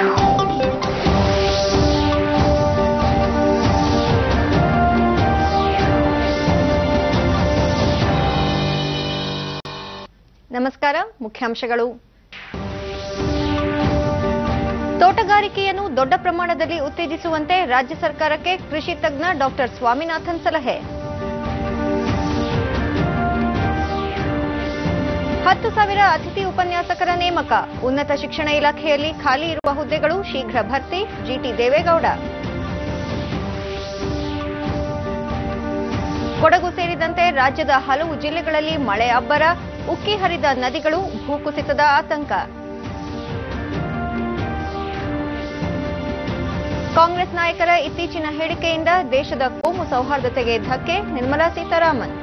ನಮಸ್ಕಾರ ಮುಖ್ಯಾಂಶಗಳು ತೋಟಗಾರಿಕೆಯನ್ನು ದೊಡ್ಡ ಪ್ರಮಾಣದಲ್ಲಿ ಉತ್ತೇಜಿಸುವಂತೆ ರಾಜ್ಯ ಸರ್ಕಾರಕ್ಕೆ ಕೃಷಿ ತಜ್ಞ ಡಾಕ್ಟರ್ ಸ್ವಾಮಿನಾಥನ್ ಸಲಹೆ ಹತ್ತು ಸಾವಿರ ಅತಿಥಿ ಉಪನ್ಯಾಸಕರ ನೇಮಕ ಉನ್ನತ ಶಿಕ್ಷಣ ಇಲಾಖೆಯಲ್ಲಿ ಖಾಲಿ ಇರುವ ಹುದ್ದೆಗಳು ಶೀಘ್ರ ಭರ್ತಿ ಜಿಟಿ ದೇವೇಗೌಡ ಕೊಡಗು ಸೇರಿದಂತೆ ರಾಜ್ಯದ ಹಲವು ಜಿಲ್ಲೆಗಳಲ್ಲಿ ಮಳೆ ಅಬ್ಬರ ಉಕ್ಕಿ ಹರಿದ ನದಿಗಳು ಭೂಕುಸಿತದ ಆತಂಕ ಕಾಂಗ್ರೆಸ್ ನಾಯಕರ ಇತ್ತೀಚಿನ ಹೇಳಿಕೆಯಿಂದ ದೇಶದ ಕೋಮು ಸೌಹಾರ್ದತೆಗೆ ಧಕ್ಕೆ ನಿರ್ಮಲಾ ಸೀತಾರಾಮನ್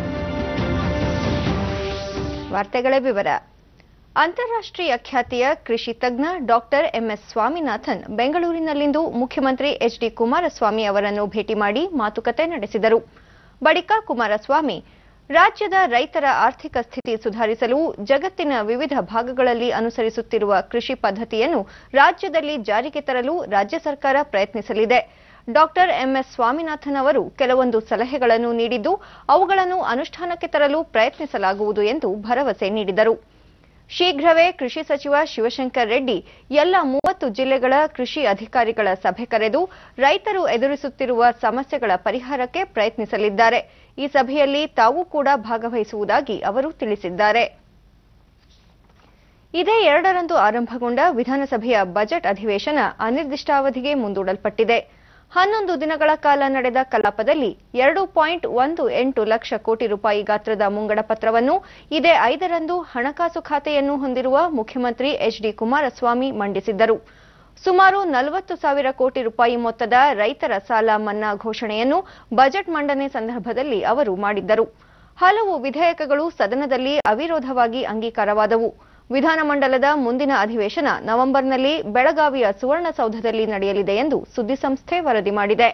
ವಾರ್ತೆಗಳ ವಿವರ ಅಂತಾರಾಷ್ಟ್ರೀಯ ಖ್ಯಾತಿಯ ಕೃಷಿ ತಜ್ಞ ಡಾಕ್ಟರ್ ಎಂಎಸ್ ಸ್ವಾಮಿನಾಥನ್ ಬೆಂಗಳೂರಿನಲ್ಲಿಂದು ಮುಖ್ಯಮಂತ್ರಿ ಎಚ್ಡಿ ಕುಮಾರಸ್ವಾಮಿ ಅವರನ್ನು ಭೇಟಿ ಮಾಡಿ ಮಾತುಕತೆ ನಡೆಸಿದರು ಬಳಿಕ ಕುಮಾರಸ್ವಾಮಿ ರಾಜ್ಯದ ರೈತರ ಆರ್ಥಿಕ ಸ್ಥಿತಿ ಸುಧಾರಿಸಲು ಜಗತ್ತಿನ ವಿವಿಧ ಭಾಗಗಳಲ್ಲಿ ಅನುಸರಿಸುತ್ತಿರುವ ಕೃಷಿ ಪದ್ಧತಿಯನ್ನು ರಾಜ್ಯದಲ್ಲಿ ಜಾರಿಗೆ ತರಲು ರಾಜ್ಯ ಸರ್ಕಾರ ಪ್ರಯತ್ನಿಸಲಿದೆ ಡಾಕ್ಟರ್ ಎಂಎಸ್ ಸ್ವಾಮಿನಾಥನ್ ಅವರು ಕೆಲವೊಂದು ಸಲಹೆಗಳನ್ನು ನೀಡಿದ್ದು ಅವುಗಳನ್ನು ಅನುಷ್ಠಾನಕ್ಕೆ ತರಲು ಪ್ರಯತ್ನಿಸಲಾಗುವುದು ಎಂದು ಭರವಸೆ ನೀಡಿದರು ಶೀಘ್ರವೇ ಕೃಷಿ ಸಚಿವ ಶಿವಶಂಕರ್ ರೆಡ್ಡಿ ಎಲ್ಲ ಮೂವತ್ತು ಜಿಲ್ಲೆಗಳ ಕೃಷಿ ಅಧಿಕಾರಿಗಳ ಸಭೆ ಕರೆದು ರೈತರು ಎದುರಿಸುತ್ತಿರುವ ಸಮಸ್ಯೆಗಳ ಪರಿಹಾರಕ್ಕೆ ಪ್ರಯತ್ನಿಸಲಿದ್ದಾರೆ ಈ ಸಭೆಯಲ್ಲಿ ತಾವು ಕೂಡ ಭಾಗವಹಿಸುವುದಾಗಿ ಅವರು ತಿಳಿಸಿದ್ದಾರೆ ಇದೇ ಎರಡರಂದು ಆರಂಭಗೊಂಡ ವಿಧಾನಸಭೆಯ ಬಜೆಟ್ ಅಧಿವೇಶನ ಅನಿರ್ದಿಷ್ಟಾವಧಿಗೆ ಮುಂದೂಡಲ್ಪಟ್ಟಿದೆ ಹನ್ನೊಂದು ದಿನಗಳ ಕಾಲ ನಡೆದ ಕಲಾಪದಲ್ಲಿ ಎರಡು ಪಾಯಿಂಟ್ ಒಂದು ಎಂಟು ಲಕ್ಷ ಕೋಟಿ ರೂಪಾಯಿ ಗಾತ್ರದ ಮುಂಗಡ ಪತ್ರವನ್ನು ಇದೇ ಐದರಂದು ಹಣಕಾಸು ಖಾತೆಯನ್ನು ಹೊಂದಿರುವ ಮುಖ್ಯಮಂತ್ರಿ ಎಚ್ಡಿ ಕುಮಾರಸ್ವಾಮಿ ಮಂಡಿಸಿದ್ದರು ಸುಮಾರು ನಲವತ್ತು ಸಾವಿರ ಕೋಟಿ ರೂಪಾಯಿ ಮೊತ್ತದ ರೈತರ ಸಾಲ ಮನ್ನಾ ಘೋಷಣೆಯನ್ನು ಬಜೆಟ್ ಮಂಡನೆ ಸಂದರ್ಭದಲ್ಲಿ ಅವರು ಮಾಡಿದ್ದರು ಹಲವು ವಿಧೇಯಕಗಳು ಸದನದಲ್ಲಿ ಅವಿರೋಧವಾಗಿ ಅಂಗೀಕಾರವಾದವು ವಿಧಾನಮಂಡಲದ ಮುಂದಿನ ಅಧಿವೇಶನ ನವೆಂಬರ್ನಲ್ಲಿ ಬೆಳಗಾವಿಯ ಸುವರ್ಣಸೌಧದಲ್ಲಿ ನಡೆಯಲಿದೆ ಎಂದು ಸುದ್ದಿಸಂಸ್ಥೆ ವರದಿ ಮಾಡಿದೆ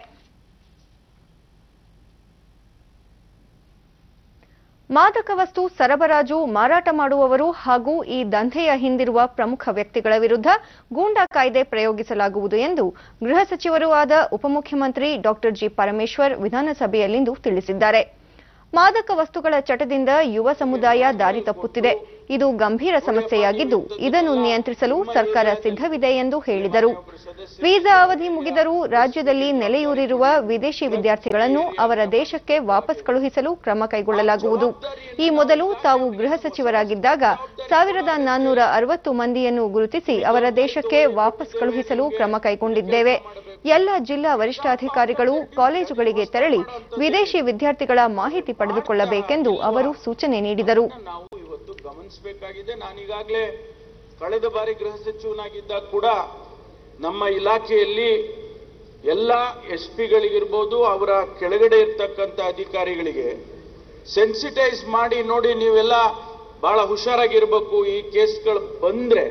ಮಾದಕ ವಸ್ತು ಸರಬರಾಜು ಮಾರಾಟ ಮಾಡುವವರು ಹಾಗೂ ಈ ದಂಧೆಯ ಹಿಂದಿರುವ ಪ್ರಮುಖ ವ್ಯಕ್ತಿಗಳ ವಿರುದ್ಧ ಗೂಂಡಾ ಕಾಯ್ದೆ ಪ್ರಯೋಗಿಸಲಾಗುವುದು ಎಂದು ಗೃಹ ಸಚಿವರೂ ಆದ ಉಪಮುಖ್ಯಮಂತ್ರಿ ಡಾಕ್ಟರ್ ಜಿ ಪರಮೇಶ್ವರ್ ವಿಧಾನಸಭೆಯಲ್ಲಿಂದು ತಿಳಿಸಿದ್ದಾರೆ ಮಾದಕ ವಸ್ತುಗಳ ಚಟದಿಂದ ಯುವ ಸಮುದಾಯ ದಾರಿ ತಪ್ಪುತ್ತಿದೆ ಇದು ಗಂಭೀರ ಸಮಸ್ಯೆಯಾಗಿದ್ದು ಇದನ್ನು ನಿಯಂತ್ರಿಸಲು ಸರ್ಕಾರ ಸಿದ್ಧವಿದೆ ಎಂದು ಹೇಳಿದರು ವೀಸಾ ಅವಧಿ ಮುಗಿದರೂ ರಾಜ್ಯದಲ್ಲಿ ನೆಲೆಯೂರಿರುವ ವಿದೇಶಿ ವಿದ್ಯಾರ್ಥಿಗಳನ್ನು ಅವರ ದೇಶಕ್ಕೆ ವಾಪಸ್ ಕಳುಹಿಸಲು ಕ್ರಮ ಕೈಗೊಳ್ಳಲಾಗುವುದು ಈ ಮೊದಲು ತಾವು ಗೃಹ ಸಚಿವರಾಗಿದ್ದಾಗ ಸಾವಿರದ ನಾನ್ನೂರ ಅರವತ್ತು ಮಂದಿಯನ್ನು ಗುರುತಿಸಿ ಅವರ ದೇಶಕ್ಕೆ ವಾಪಸ್ ಕಳುಹಿಸಲು ಕ್ರಮ ಕೈಗೊಂಡಿದ್ದೇವೆ ಎಲ್ಲ ಜಿಲ್ಲಾ ವರಿಷ್ಠಾಧಿಕಾರಿಗಳು ಕಾಲೇಜುಗಳಿಗೆ ತೆರಳಿ ವಿದೇಶಿ ವಿದ್ಯಾರ್ಥಿಗಳ ಮಾಹಿತಿ ಪಡೆದುಕೊಳ್ಳಬೇಕೆಂದು ಅವರು ಸೂಚನೆ ನೀಡಿದರು ನಾವು ಇವತ್ತು ಗಮನಿಸಬೇಕಾಗಿದೆ ನಾನೀಗಾಗಲೇ ಕಳೆದ ಬಾರಿ ಗೃಹ ಸಚಿವನಾಗಿದ್ದಾಗ ಕೂಡ ನಮ್ಮ ಇಲಾಖೆಯಲ್ಲಿ ಎಲ್ಲ ಎಸ್ ಪಿಗಳಿಗಿರ್ಬೋದು ಅವರ ಕೆಳಗಡೆ ಇರ್ತಕ್ಕಂಥ ಅಧಿಕಾರಿಗಳಿಗೆ ಸೆನ್ಸಿಟೈಸ್ ಮಾಡಿ ನೋಡಿ ನೀವೆಲ್ಲ ಬಹಳ ಹುಷಾರಾಗಿರ್ಬೇಕು ಈ ಕೇಸ್ಗಳು ಬಂದ್ರೆ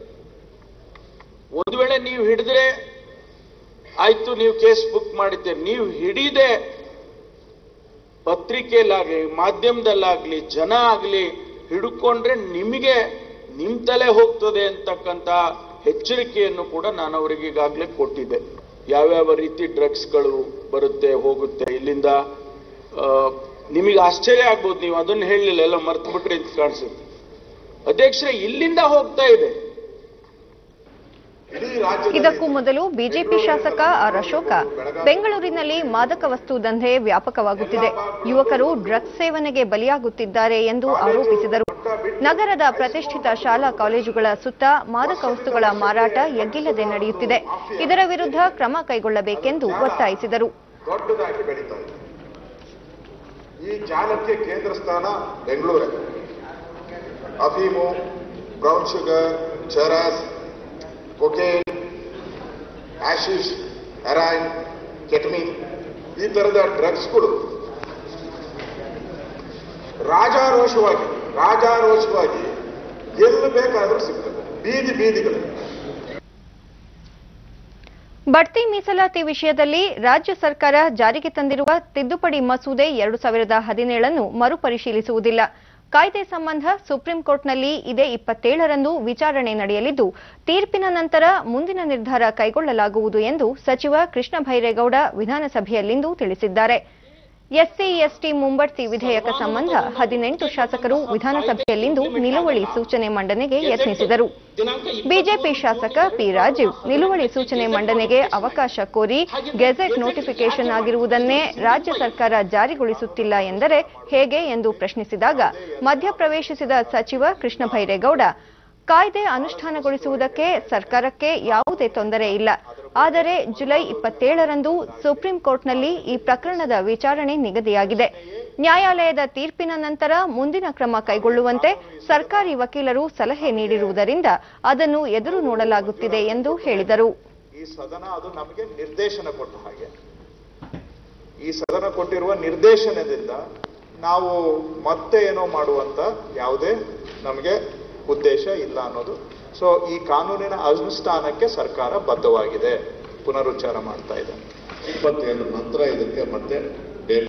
ಒಂದು ವೇಳೆ ನೀವು ಹಿಡಿದ್ರೆ ಆಯ್ತು ನೀವು ಕೇಸ್ ಬುಕ್ ಮಾಡಿದ್ದೀರಿ ನೀವು ಹಿಡಿದೆ ಪತ್ರಿಕೆಯಲ್ಲಾಗ್ಲಿ ಮಾಧ್ಯಮದಲ್ಲಾಗ್ಲಿ ಜನ ಆಗ್ಲಿ ಹಿಡ್ಕೊಂಡ್ರೆ ನಿಮಗೆ ನಿಮ್ ತಲೆ ಹೋಗ್ತದೆ ಅಂತಕ್ಕಂಥ ಎಚ್ಚರಿಕೆಯನ್ನು ಕೂಡ ನಾನು ಅವರಿಗೆ ಈಗಾಗಲೇ ಕೊಟ್ಟಿದ್ದೆ ಯಾವ್ಯಾವ ರೀತಿ ಡ್ರಗ್ಸ್ಗಳು ಬರುತ್ತೆ ಹೋಗುತ್ತೆ ಇಲ್ಲಿಂದ ಆ, ನಿಮಗೆ ಆಶ್ಚರ್ಯ ಆಗ್ಬೋದು ನೀವು ಅದನ್ನು ಹೇಳಲಿಲ್ಲ ಎಲ್ಲ ಮರ್ತು ಬಿಟ್ರಿ ಅಂತ ಕಾಣಿಸುತ್ತೆ ಅಧ್ಯಕ್ಷರೇ ಇಲ್ಲಿಂದ ಹೋಗ್ತಾ ಇದೆ ಇದಕ್ಕೂ ಮೊದಲು ಬಿಜೆಪಿ ಶಾಸಕ ಆರ್ ಅಶೋಕ ಬೆಂಗಳೂರಿನಲ್ಲಿ ಮಾದಕ ವಸ್ತು ದಂಧೆ ವ್ಯಾಪಕವಾಗುತ್ತಿದೆ ಯುವಕರು ಡ್ರಗ್ಸ್ ಸೇವನೆಗೆ ಬಲಿಯಾಗುತ್ತಿದ್ದಾರೆ ಎಂದು ಆರೋಪಿಸಿದರು ನಗರದ ಪ್ರತಿಷ್ಠಿತ ಶಾಲಾ ಕಾಲೇಜುಗಳ ಸುತ್ತ ಮಾದಕ ವಸ್ತುಗಳ ಮಾರಾಟ ಎಗ್ಗಿಲ್ಲದೆ ನಡೆಯುತ್ತಿದೆ ಇದರ ವಿರುದ್ಧ ಕ್ರಮ ಕೈಗೊಳ್ಳಬೇಕೆಂದು ಒತ್ತಾಯಿಸಿದರು ದೊಡ್ಡದಾಗಿ ಬೆಳೀತಾ ಇದೆ ಈ ಜಾಲಕ್ಕೆ ಕೇಂದ್ರ ಸ್ಥಾನ ಬೆಂಗಳೂರೇ ಅಫೀಮು ಬ್ರೌನ್ ಶುಗರ್ ಚರಸ್ ಕೊಕೇನ್ ಆಶಿಷ್ ಹೆರಾಯಿನ್ ಕೆಟಮಿನ್ ಈ ಥರದ ಡ್ರಗ್ಸ್ಗಳು ರಾಜಾರೋಷವಾಗಿ ರಾಜಾರೋಷವಾಗಿ ಎಲ್ಲಿ ಬೇಕಾದರೂ ಸಿಗ್ತದೆ ಬೀದಿ ಬೀದಿಗಳು ಬಡ್ತಿ ಮೀಸಲಾತಿ ವಿಷಯದಲ್ಲಿ ರಾಜ್ಯ ಸರ್ಕಾರ ಜಾರಿಗೆ ತಂದಿರುವ ತಿದ್ದುಪಡಿ ಮಸೂದೆ ಎರಡು ಸಾವಿರದ ಹದಿನೇಳನ್ನು ಮರುಪರಿಶೀಲಿಸುವುದಿಲ್ಲ ಕಾಯ್ದೆ ಸಂಬಂಧ ಸುಪ್ರೀಂ ಕೋರ್ಟ್ನಲ್ಲಿ ಇದೇ ಇಪ್ಪತ್ತೇಳರಂದು ವಿಚಾರಣೆ ನಡೆಯಲಿದ್ದು ತೀರ್ಪಿನ ನಂತರ ಮುಂದಿನ ನಿರ್ಧಾರ ಕೈಗೊಳ್ಳಲಾಗುವುದು ಎಂದು ಸಚಿವ ಕೃಷ್ಣ ಭೈರೇಗೌಡ ವಿಧಾನಸಭೆಯಲ್ಲಿಂದು ತಿಳಿಸಿದ್ದಾರೆ ಎಸ್ಸಿ ಎಸ್ಟಿ ಮುಂಬಡ್ತಿ ವಿಧೇಯಕ ಸಂಬಂಧ ಹದಿನೆಂಟು ಶಾಸಕರು ವಿಧಾನಸಭೆಯಲ್ಲಿಂದು ನಿಲುವಳಿ ಸೂಚನೆ ಮಂಡನೆಗೆ ಯತ್ನಿಸಿದರು ಬಿಜೆಪಿ ಶಾಸಕ ಪಿ ರಾಜೀವ್ ನಿಲುವಳಿ ಸೂಚನೆ ಮಂಡನೆಗೆ ಅವಕಾಶ ಕೋರಿ ಗೆಜೆಟ್ ನೋಟಿಫಿಕೇಶನ್ ಆಗಿರುವುದನ್ನೇ ರಾಜ್ಯ ಸರ್ಕಾರ ಜಾರಿಗೊಳಿಸುತ್ತಿಲ್ಲ ಎಂದರೆ ಹೇಗೆ ಎಂದು ಪ್ರಶ್ನಿಸಿದಾಗ ಮಧ್ಯಪ್ರವೇಶಿಸಿದ ಸಚಿವ ಕೃಷ್ಣ ಭೈರೇಗೌಡ ಕಾಯ್ದೆ ಅನುಷ್ಠಾನಗೊಳಿಸುವುದಕ್ಕೆ ಸರ್ಕಾರಕ್ಕೆ ಯಾವುದೇ ತೊಂದರೆ ಇಲ್ಲ ಆದರೆ ಜುಲೈ ಇಪ್ಪತ್ತೇಳರಂದು ಸುಪ್ರೀಂ ಕೋರ್ಟ್ನಲ್ಲಿ ಈ ಪ್ರಕರಣದ ವಿಚಾರಣೆ ನಿಗದಿಯಾಗಿದೆ ನ್ಯಾಯಾಲಯದ ತೀರ್ಪಿನ ನಂತರ ಮುಂದಿನ ಕ್ರಮ ಕೈಗೊಳ್ಳುವಂತೆ ಸರ್ಕಾರಿ ವಕೀಲರು ಸಲಹೆ ನೀಡಿರುವುದರಿಂದ ಅದನ್ನು ಎದುರು ನೋಡಲಾಗುತ್ತಿದೆ ಎಂದು ಹೇಳಿದರು ಈ ಸದನ ಅದು ನಮಗೆ ನಿರ್ದೇಶನ ಕೊಟ್ಟ ಹಾಗೆ ಈ ಸದನ ಕೊಟ್ಟಿರುವ ನಿರ್ದೇಶನದಿಂದ ನಾವು ಮತ್ತೆ ಏನೋ ಮಾಡುವಂತ ಯಾವುದೇ ನಮಗೆ ಉದ್ದೇಶ ಇಲ್ಲ ಅನ್ನೋದು ಸೊ ಈ ಕಾನೂನಿನ ಅನುಷ್ಠಾನಕ್ಕೆ ಸರ್ಕಾರ ಬದ್ಧವಾಗಿದೆ ಪುನರುಚ್ಚಾರ ಮಾಡ್ತಾ ಇದೆ ಇಪ್ಪತ್ತೇಳು ನಂತರ ಇದಕ್ಕೆ ಮತ್ತೆ ಡೇಟ್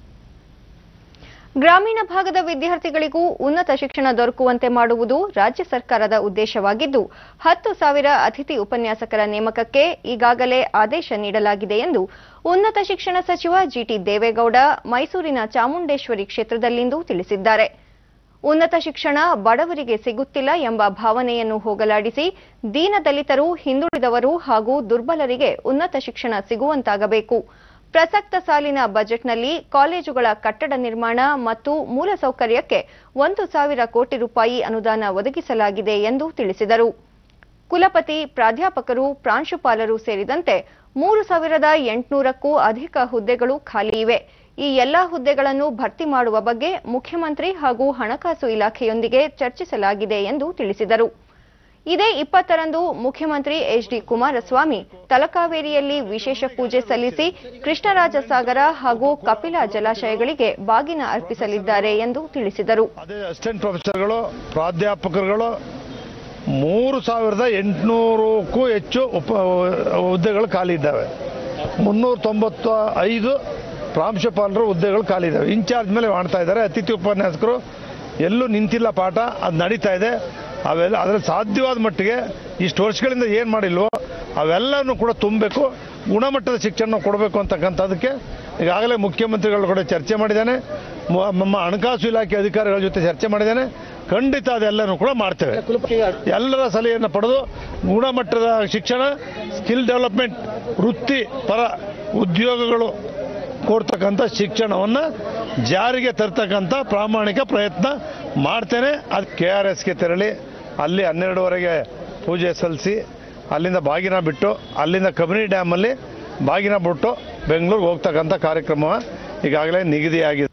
ಗ್ರಾಮೀಣ ಭಾಗದ ವಿದ್ಯಾರ್ಥಿಗಳಿಗೂ ಉನ್ನತ ಶಿಕ್ಷಣ ದೊರಕುವಂತೆ ಮಾಡುವುದು ರಾಜ್ಯ ಸರ್ಕಾರದ ಉದ್ದೇಶವಾಗಿದ್ದು ಹತ್ತು ಸಾವಿರ ಅತಿಥಿ ಉಪನ್ಯಾಸಕರ ನೇಮಕಕ್ಕೆ ಈಗಾಗಲೇ ಆದೇಶ ನೀಡಲಾಗಿದೆ ಎಂದು ಉನ್ನತ ಶಿಕ್ಷಣ ಸಚಿವ ಜಿಟಿ ದೇವೇಗೌಡ ಮೈಸೂರಿನ ಚಾಮುಂಡೇಶ್ವರಿ ಕ್ಷೇತ್ರದಲ್ಲಿಂದು ತಿಳಿಸಿದ್ದಾರೆ ಉನ್ನತ ಶಿಕ್ಷಣ ಬಡವರಿಗೆ ಸಿಗುತ್ತಿಲ್ಲ ಎಂಬ ಭಾವನೆಯನ್ನು ಹೋಗಲಾಡಿಸಿ ದೀನದಲಿತರು ಹಿಂದುಳಿದವರು ಹಾಗೂ ದುರ್ಬಲರಿಗೆ ಉನ್ನತ ಶಿಕ್ಷಣ ಸಿಗುವಂತಾಗಬೇಕು ಪ್ರಸಕ್ತ ಸಾಲಿನ ಬಜೆಟ್ನಲ್ಲಿ ಕಾಲೇಜುಗಳ ಕಟ್ಟಡ ನಿರ್ಮಾಣ ಮತ್ತು ಮೂಲಸೌಕರ್ಯಕ್ಕೆ ಒಂದು ಸಾವಿರ ಕೋಟಿ ರೂಪಾಯಿ ಅನುದಾನ ಒದಗಿಸಲಾಗಿದೆ ಎಂದು ತಿಳಿಸಿದರು ಕುಲಪತಿ ಪ್ರಾಧ್ಯಾಪಕರು ಪ್ರಾಂಶುಪಾಲರು ಸೇರಿದಂತೆ ಮೂರು ಸಾವಿರದ ಎಂಟುನೂರಕ್ಕೂ ಅಧಿಕ ಹುದ್ದೆಗಳು ಖಾಲಿ ಇವೆ ಈ ಎಲ್ಲಾ ಹುದ್ದೆಗಳನ್ನು ಭರ್ತಿ ಮಾಡುವ ಬಗ್ಗೆ ಮುಖ್ಯಮಂತ್ರಿ ಹಾಗೂ ಹಣಕಾಸು ಇಲಾಖೆಯೊಂದಿಗೆ ಚರ್ಚಿಸಲಾಗಿದೆ ಎಂದು ತಿಳಿಸಿದರು ಇದೇ ಇಪ್ಪತ್ತರಂದು ಮುಖ್ಯಮಂತ್ರಿ ಎಚ್ಡಿ ಕುಮಾರಸ್ವಾಮಿ ತಲಕಾವೇರಿಯಲ್ಲಿ ವಿಶೇಷ ಪೂಜೆ ಸಲ್ಲಿಸಿ ಕೃಷ್ಣರಾಜ ಸಾಗರ ಹಾಗೂ ಕಪಿಲಾ ಜಲಾಶಯಗಳಿಗೆ ಬಾಗಿನ ಅರ್ಪಿಸಲಿದ್ದಾರೆ ಎಂದು ತಿಳಿಸಿದರು ಅದೇ ಅಸಿಸ್ಟೆಂಟ್ ಪ್ರೊಫೆಸರ್ಗಳು ಪ್ರಾಧ್ಯಾಪಕರುಗಳು ಮೂರು ಸಾವಿರದ ಎಂಟುನೂರಕ್ಕೂ ಹೆಚ್ಚು ಉಪ ಹುದ್ದೆಗಳು ಖಾಲಿ ಇದ್ದಾವೆ ಮುನ್ನೂರ ತೊಂಬತ್ತ ಐದು ಪ್ರಾಂಶುಪಾಲರು ಹುದ್ದೆಗಳು ಖಾಲಿ ಇದ್ದಾವೆ ಇನ್ಚಾರ್ಜ್ ಮೇಲೆ ಮಾಡ್ತಾ ಇದ್ದಾರೆ ಅತಿಥಿ ಉಪನ್ಯಾಸಕರು ಎಲ್ಲೂ ನಿಂತಿಲ್ಲ ಪಾಠ ಅದು ನಡೀತಾ ಇದೆ ಅವೆಲ್ಲ ಅದರಲ್ಲಿ ಸಾಧ್ಯವಾದ ಮಟ್ಟಿಗೆ ಇಷ್ಟು ವರ್ಷಗಳಿಂದ ಏನು ಮಾಡಿಲ್ವೋ ಅವೆಲ್ಲನೂ ಕೂಡ ತುಂಬಬೇಕು ಗುಣಮಟ್ಟದ ಶಿಕ್ಷಣ ಕೊಡಬೇಕು ಅಂತಕ್ಕಂಥದ್ದಕ್ಕೆ ಈಗಾಗಲೇ ಮುಖ್ಯಮಂತ್ರಿಗಳು ಕೂಡ ಚರ್ಚೆ ಮಾಡಿದ್ದಾನೆ ಮ- ನಮ್ಮ ಹಣಕಾಸು ಇಲಾಖೆ ಅಧಿಕಾರಿಗಳ ಜೊತೆ ಚರ್ಚೆ ಮಾಡಿದ್ದಾನೆ ಖಂಡಿತ ಅದೆಲ್ಲನೂ ಕೂಡ ಮಾಡ್ತೇವೆ ಎಲ್ಲರ ಸಲಹೆಯನ್ನು ಪಡೆದು ಗುಣಮಟ್ಟದ ಶಿಕ್ಷಣ ಸ್ಕಿಲ್ ಡೆವಲಪ್ಮೆಂಟ್ ವೃತ್ತಿ ಪರ ಉದ್ಯೋಗಗಳು ಕೊಡ್ತಕ್ಕಂಥ ಶಿಕ್ಷಣವನ್ನು ಜಾರಿಗೆ ತರ್ತಕ್ಕಂಥ ಪ್ರಾಮಾಣಿಕ ಪ್ರಯತ್ನ ಮಾಡ್ತೇನೆ ಅದು ಕೆ ಆರ್ ಎಸ್ಗೆ ತೆರಳಿ ಅಲ್ಲಿ ಹನ್ನೆರಡುವರೆಗೆ ಪೂಜೆ ಸಲ್ಲಿಸಿ ಅಲ್ಲಿಂದ ಬಾಗಿನ ಬಿಟ್ಟು ಅಲ್ಲಿಂದ ಕಬಿನಿ ಡ್ಯಾಮಲ್ಲಿ ಬಾಗಿನ ಬಿಟ್ಟು ಬೆಂಗಳೂರಿಗೆ ಹೋಗ್ತಕ್ಕಂಥ ಕಾರ್ಯಕ್ರಮ ಈಗಾಗಲೇ ನಿಗದಿಯಾಗಿದೆ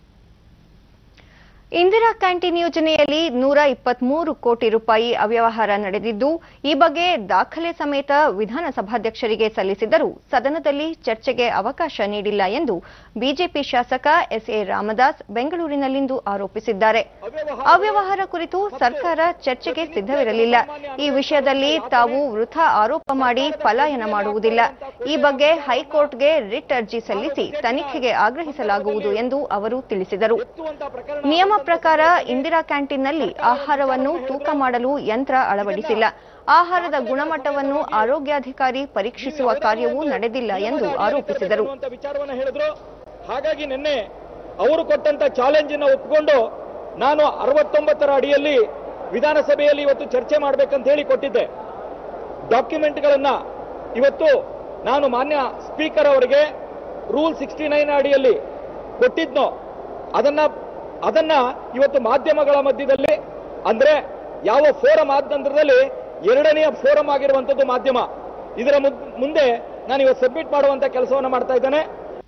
ಇಂದಿರಾ ಕ್ಯಾಂಟೀನ್ ಯೋಜನೆಯಲ್ಲಿ ನೂರ ಇಪ್ಪತ್ಮೂರು ಕೋಟಿ ರೂಪಾಯಿ ಅವ್ಯವಹಾರ ನಡೆದಿದ್ದು ಈ ಬಗ್ಗೆ ದಾಖಲೆ ಸಮೇತ ವಿಧಾನಸಭಾಧ್ಯಕ್ಷರಿಗೆ ಸಲ್ಲಿಸಿದರೂ ಸದನದಲ್ಲಿ ಚರ್ಚೆಗೆ ಅವಕಾಶ ನೀಡಿಲ್ಲ ಎಂದು ಬಿಜೆಪಿ ಶಾಸಕ ಎಸ್ಎ ರಾಮದಾಸ್ ಬೆಂಗಳೂರಿನಲ್ಲಿಂದು ಆರೋಪಿಸಿದ್ದಾರೆ ಅವ್ಯವಹಾರ ಕುರಿತು ಸರ್ಕಾರ ಚರ್ಚೆಗೆ ಸಿದ್ಧವಿರಲಿಲ್ಲ ಈ ವಿಷಯದಲ್ಲಿ ತಾವು ವೃಥಾ ಆರೋಪ ಮಾಡಿ ಪಲಾಯನ ಮಾಡುವುದಿಲ್ಲ ಈ ಬಗ್ಗೆ ಹೈಕೋರ್ಟ್ಗೆ ರಿಟ್ ಅರ್ಜಿ ಸಲ್ಲಿಸಿ ತನಿಖೆಗೆ ಆಗ್ರಹಿಸಲಾಗುವುದು ಎಂದು ಅವರು ತಿಳಿಸಿದರು ನಿಯಮ ಪ್ರಕಾರ ಇಂದಿರಾ ಕ್ಯಾಂಟೀನ್ನಲ್ಲಿ ಆಹಾರವನ್ನು ತೂಕ ಮಾಡಲು ಯಂತ್ರ ಅಳವಡಿಸಿಲ್ಲ ಆಹಾರದ ಗುಣಮಟ್ಟವನ್ನು ಆರೋಗ್ಯಾಧಿಕಾರಿ ಪರೀಕ್ಷಿಸುವ ಕಾರ್ಯವೂ ನಡೆದಿಲ್ಲ ಎಂದು ಆರೋಪಿಸಿದರು ಅನ್ನುವಂಥ ವಿಚಾರವನ್ನ ಹೇಳಿದ್ರು ಹಾಗಾಗಿ ನಿನ್ನೆ ಅವರು ಕೊಟ್ಟಂತ ಚಾಲೆಂಜ್ ಅನ್ನ ಒಪ್ಪಿಕೊಂಡು ನಾನು ಅರವತ್ತೊಂಬತ್ತರ ಅಡಿಯಲ್ಲಿ ವಿಧಾನಸಭೆಯಲ್ಲಿ ಇವತ್ತು ಚರ್ಚೆ ಮಾಡ್ಬೇಕಂತ ಹೇಳಿ ಕೊಟ್ಟಿದ್ದೆ ಡಾಕ್ಯುಮೆಂಟ್ಗಳನ್ನ ಇವತ್ತು ನಾನು ಮಾನ್ಯ ಸ್ಪೀಕರ್ ಅವರಿಗೆ ರೂಲ್ ಸಿಕ್ಸ್ಟಿ ನೈನ್ ಅಡಿಯಲ್ಲಿ ಕೊಟ್ಟಿದ್ನೋ ಅದನ್ನ ಅದನ್ನ ಇವತ್ತು ಮಾಧ್ಯಮಗಳ ಮಧ್ಯದಲ್ಲಿ ಅಂದ್ರೆ ಯಾವ ಫೋರಂ ಆದ ನಂತರದಲ್ಲಿ ಎರಡನೆಯ ಫೋರಂ ಆಗಿರುವಂತದ್ದು ಮಾಧ್ಯಮ ಇದರ ಮುದ್- ಮುಂದೆ ನಾನು ಇವತ್ತು ಸಬ್ಮಿಟ್ ಮಾಡುವಂತ ಕೆಲಸವನ್ನ ಮಾಡ್ತಾ ಇದ್ದೇನೆ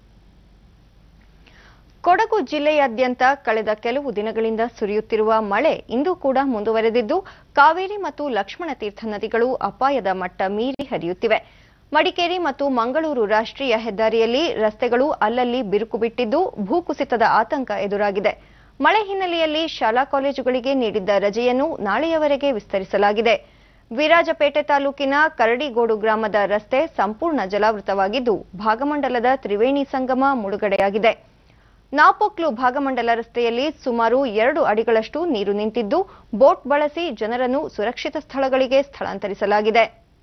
ಕೊಡಗು ಜಿಲ್ಲೆಯಾದ್ಯಂತ ಕಳೆದ ಕೆಲವು ದಿನಗಳಿಂದ ಸುರಿಯುತ್ತಿರುವ ಮಳೆ ಇಂದು ಕೂಡ ಮುಂದುವರೆದಿದ್ದು ಕಾವೇರಿ ಮತ್ತು ಲಕ್ಷ್ಮಣ ತೀರ್ಥ ನದಿಗಳು ಅಪಾಯದ ಮಟ್ಟ ಮೀರಿ ಹರಿಯುತ್ತಿವೆ ಮಡಿಕೇರಿ ಮತ್ತು ಮಂಗಳೂರು ರಾಷ್ಟ್ರೀಯ ಹೆದ್ದಾರಿಯಲ್ಲಿ ರಸ್ತೆಗಳು ಅಲ್ಲಲ್ಲಿ ಬಿರುಕು ಬಿಟ್ಟಿದ್ದು ಭೂಕುಸಿತದ ಆತಂಕ ಎದುರಾಗಿದೆ ಮಳೆ ಹಿನ್ನೆಲೆಯಲ್ಲಿ ಶಾಲಾ ಕಾಲೇಜುಗಳಿಗೆ ನೀಡಿದ್ದ ರಜೆಯನ್ನು ನಾಳೆಯವರೆಗೆ ವಿಸ್ತರಿಸಲಾಗಿದೆ ವಿರಾಜಪೇಟೆ ತಾಲೂಕಿನ ಕರಡಿಗೋಡು ಗ್ರಾಮದ ರಸ್ತೆ ಸಂಪೂರ್ಣ ಜಲಾವೃತವಾಗಿದ್ದು ಭಾಗಮಂಡಲದ ತ್ರಿವೇಣಿ ಸಂಗಮ ಮುಳುಗಡೆಯಾಗಿದೆ ನಾಪೊಕ್ಲು ಭಾಗಮಂಡಲ ರಸ್ತೆಯಲ್ಲಿ ಸುಮಾರು ಎರಡು ಅಡಿಗಳಷ್ಟು ನೀರು ನಿಂತಿದ್ದು ಬೋಟ್ ಬಳಸಿ ಜನರನ್ನು ಸುರಕ್ಷಿತ ಸ್ಥಳಗಳಿಗೆ ಸ್ಥಳಾಂತರಿಸಲಾಗಿದೆ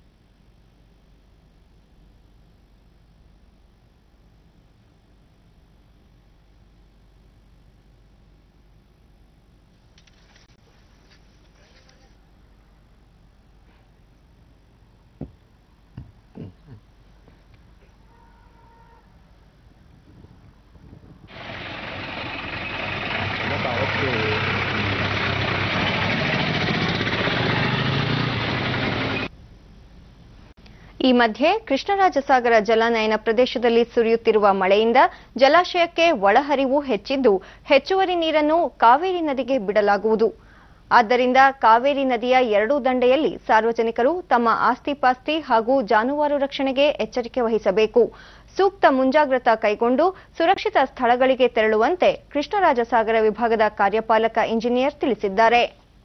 ಈ ಮಧ್ಯೆ ಕೃಷ್ಣರಾಜಸಾಗರ ಜಲಾನಯನ ಪ್ರದೇಶದಲ್ಲಿ ಸುರಿಯುತ್ತಿರುವ ಮಳೆಯಿಂದ ಜಲಾಶಯಕ್ಕೆ ಒಳಹರಿವು ಹೆಚ್ಚಿದ್ದು ಹೆಚ್ಚುವರಿ ನೀರನ್ನು ಕಾವೇರಿ ನದಿಗೆ ಬಿಡಲಾಗುವುದು ಆದ್ದರಿಂದ ಕಾವೇರಿ ನದಿಯ ಎರಡೂ ದಂಡೆಯಲ್ಲಿ ಸಾರ್ವಜನಿಕರು ತಮ್ಮ ಆಸ್ತಿಪಾಸ್ತಿ ಹಾಗೂ ಜಾನುವಾರು ರಕ್ಷಣೆಗೆ ಎಚ್ಚರಿಕೆ ವಹಿಸಬೇಕು ಸೂಕ್ತ ಮುಂಜಾಗ್ರತಾ ಕೈಗೊಂಡು ಸುರಕ್ಷಿತ ಸ್ಥಳಗಳಿಗೆ ತೆರಳುವಂತೆ ಕೃಷ್ಣರಾಜಸಾಗರ ವಿಭಾಗದ ಕಾರ್ಯಪಾಲಕ ಇಂಜಿನಿಯರ್ ತಿಳಿಸಿದ್ದಾರೆ